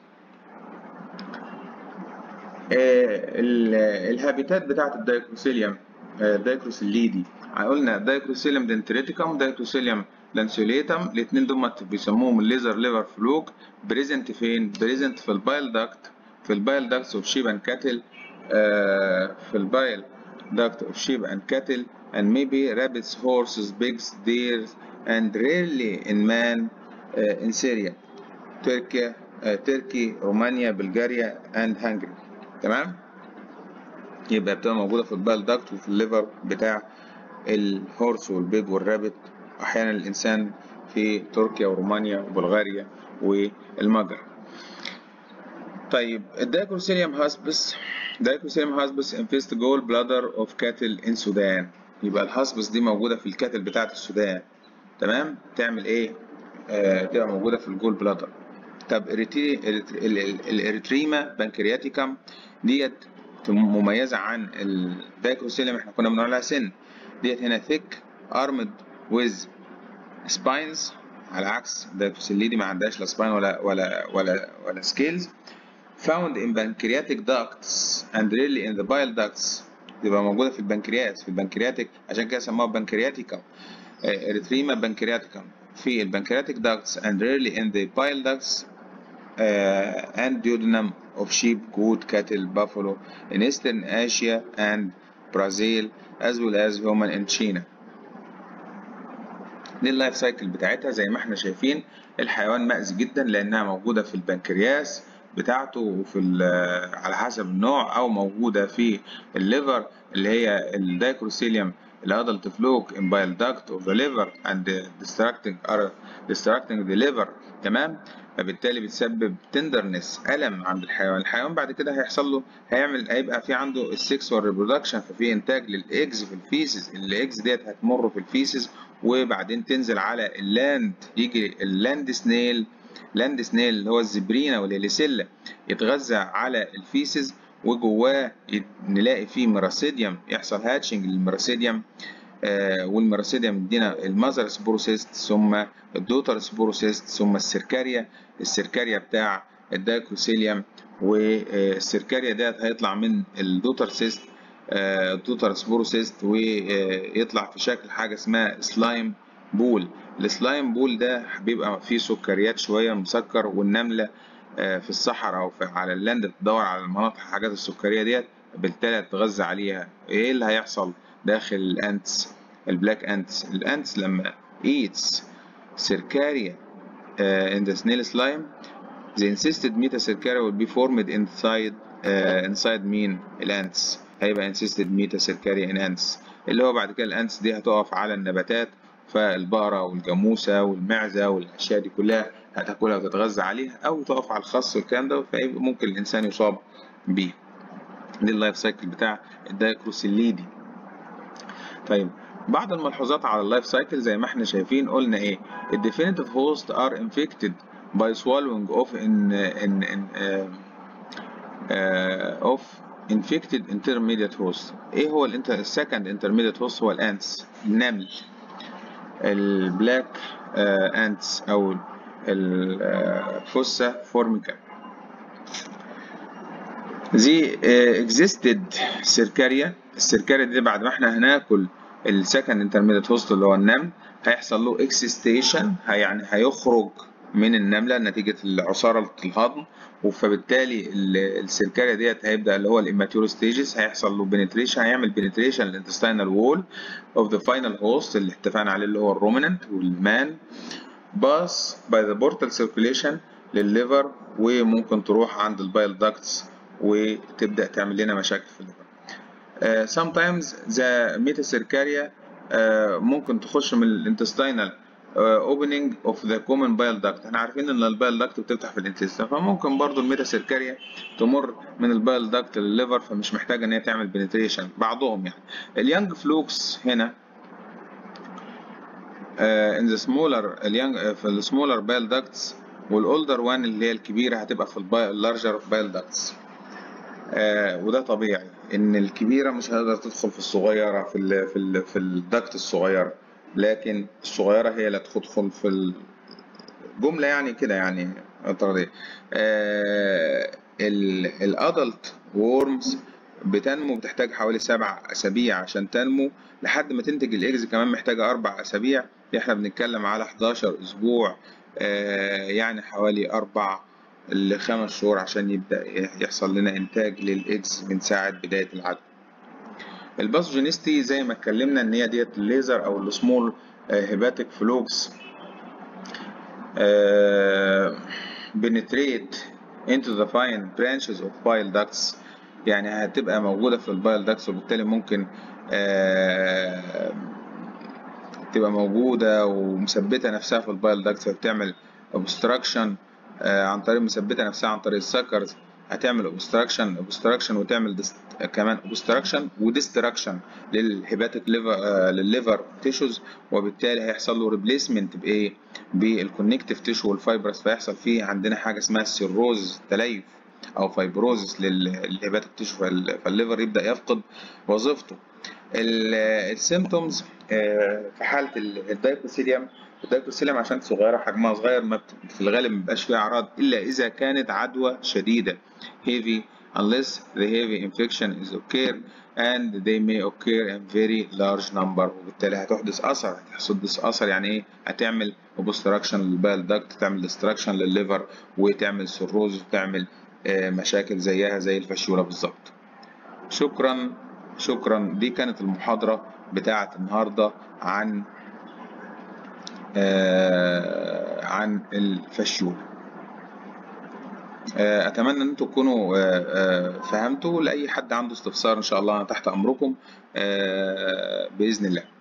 الهابيتات بتاعت الدايكروسيليوم دايكروسيليدي قلنا دايكروسيليوم دنتريتيكم دايكروسيليوم لانسوليتم الاثنين دول بيسموهم الليزر ليفر فلوك بريزنت فين بريزنت في البايل داكت في البايل داكتس اوف شيب اند كاتل في البايل duct of sheep and cattle and maybe rabbits, horses, pigs, deer and rarely in man uh, in Syria, Turkey, uh, Turkey, رومانيا, بلغاريا and Hungary. تمام يبقى بتبقى موجودة في البايل داكت وفي الليفر بتاع الهورس والبيج والرابت أحيانا الإنسان في تركيا ورومانيا وبلغاريا والمجر طيب الدايكروسيليوم هاسبس دايكروسيليوم هاسبس انفيست جول بلادر اوف كاتل ان سودان يبقى الهاسبس دي موجودة في الكاتل بتاعة السودان تمام تعمل ايه آه تبقى موجودة في الجول بلادر طب الاريتريما بنكرياتيكم ديت مميزة عن الدايكروسيليوم احنا كنا بنقول عليها سن ديت هنا ثيك ارمد ويز سباينز على عكس الدايكروسيليدي ما عندهاش لا سباين ولا ولا ولا ولا سكيلز found in pancreatic ducts and rarely in the bile ducts تبقى موجودة في البنكرياس في البنكرياتيك عشان كده سموها بنكرياتيكم اريتريما بنكرياتيكم في البنكرياتيك ducts and rarely in the bile ducts uh, and duodenum of sheep, goat, cattle, buffalo in Eastern Asia and Brazil as well as human in China. دي اللايف سايكل بتاعتها زي ما احنا شايفين الحيوان مأذي جدا لأنها موجودة في البنكرياس بتاعته وفي على حسب النوع أو موجودة في الليفر اللي هي الدايكروسيليوم الادلت فلوك in bile duct of the liver and distracting are distracting the liver تمام فبالتالي بتسبب تندرنس الم عند الحيوان الحيوان بعد كده هيحصل له هيعمل هيبقى في عنده السكسوال ريبرودكشن ففي انتاج للايجز في الفيسز الايجز ديت هتمر في الفيسز وبعدين تنزل على اللاند يجي اللاند سنيل لاند سنيل اللي هو الزبرينا والهيليسيلا يتغذى على الفيسز وجواه نلاقي فيه مراسيديوم يحصل هاتشنج للمراسيديوم آه والميراسيديوم يدينا المذر سبوروسيست ثم الدوتر سبوروسيست ثم السيركاريا السيركاريا بتاع الدايكروسيليوم والسيركاريا ديت هيطلع من الدوتر سيست آه الدوتر سبوروسيست ويطلع في شكل حاجه اسمها سلايم بول السلايم بول ده بيبقى فيه سكريات شويه مسكر والنمله في الصحراء او على اللاند تدور على المناطق الحاجات السكريه ديت بالتالي تتغذى عليها ايه اللي هيحصل داخل الانتس البلاك انتس الانتس لما eats circaria uh, in the snail slime the insisted metacercaria will be formed inside uh, inside مين الانتس هيبقى insisted metacercaria in ants اللي هو بعد كده الانتس دي هتقف على النباتات فالبقرة والجاموسة والمعزة والأشياء دي كلها هتاكلها وتتغذى عليها أو تقف على الخس والكلام ده فممكن الإنسان يصاب بيه. دي اللايف سايكل بتاع الدايكروسيليدي. طيب بعض الملحوظات على اللايف سايكل زي ما احنا شايفين قلنا ايه؟ الديفينيتيف هوست ار infected by swallowing of in in, in uh, uh, of infected intermediate host. ايه هو السكند intermediate host هو الانتس النمل. البلاك انتس او الفوسا فورميكا دي existed سيركاريا السيركاريا دي بعد ما احنا هناكل السكند انترميديت هوست اللي هو النمل هيحصل له اكسستيشن يعني هيخرج من النملة نتيجة عصارة الهضم فبالتالي السيركاريا ديت هيبدأ اللي هو الاماتيور ستيجز هيحصل له بنتريشن هيعمل بنتريشن للانتستينال وول اوف ذا فاينل هوست اللي اتفقنا عليه اللي هو الروميننت والمان باس باي ذا بورتال سيركيوليشن للليفر وممكن تروح عند البايل داكتس وتبدأ تعمل لنا مشاكل في الليفر. Uh, sometimes the metacercaria uh, ممكن تخش من الانتستينال اوبننج اوف ذا كومن بايل داكت احنا عارفين ان البايل داكت بتفتح في الانتستين فممكن برضو الميتاسيركاريا تمر من البايل داكت للليفر فمش محتاجه ان هي تعمل بنتريشن بعضهم يعني اليانج فلوكس هنا ان ذا سمولر اليانج في السمولر بايل داكتس والاولدر وان اللي هي الكبيره هتبقى في اللارجر بايل داكتس آه وده طبيعي ان الكبيره مش هتقدر تدخل في الصغيره في ال في ال في الدكت الصغيره لكن الصغيره هي اللي تدخل في الجمله يعني كده يعني اعتراضيه آه الادلت وورمز بتنمو بتحتاج حوالي سبع اسابيع عشان تنمو لحد ما تنتج الايجز كمان محتاجه اربع اسابيع احنا بنتكلم على 11 اسبوع آه يعني حوالي اربع لخمس شهور عشان يبدأ يحصل لنا إنتاج للإيدز من ساعة بداية العدوى. الباثوجينيستي زي ما اتكلمنا إن هي ديت الليزر أو السمول هيباتيك فلوكس بنتريت into the fine branches of bile ducts يعني هتبقى موجودة في البايل داكتس وبالتالي ممكن تبقى موجودة ومثبتة نفسها في البايل داكتس فبتعمل obstruction عن طريق مثبته نفسها عن طريق السكرز هتعمل اوبستراكشن اوبستراكشن وتعمل دست... كمان اوبستراكشن وديستراكشن للهيباتيك ليفر للليفر تيشوز وبالتالي هيحصل له ريبليسمنت بايه بالكونكتيف تيشو والفايبرس فيحصل فيه عندنا حاجه اسمها السيروز تليف او فايبروزس للهيباتيك تيشو فالليفر يبدا يفقد وظيفته السيمتومز في حاله الدايكوسيليوم الدايكوسيليوم عشان صغيرة حجمها صغير ما في الغالب ما بيبقاش فيها أعراض إلا إذا كانت عدوى شديدة heavy unless the heavy infection is occur and they may occur in very large number وبالتالي هتحدث أثر هتحدث أثر يعني إيه هتعمل obstruction للبال داكت تعمل destruction للليفر وتعمل سيروز وتعمل مشاكل زيها زي الفشولة بالظبط شكرا شكرا دي كانت المحاضرة بتاعة النهاردة عن آه عن الفشيول آه اتمنى ان انتم تكونوا آه فهمتوا لاي حد عنده استفسار ان شاء الله انا تحت امركم باذن الله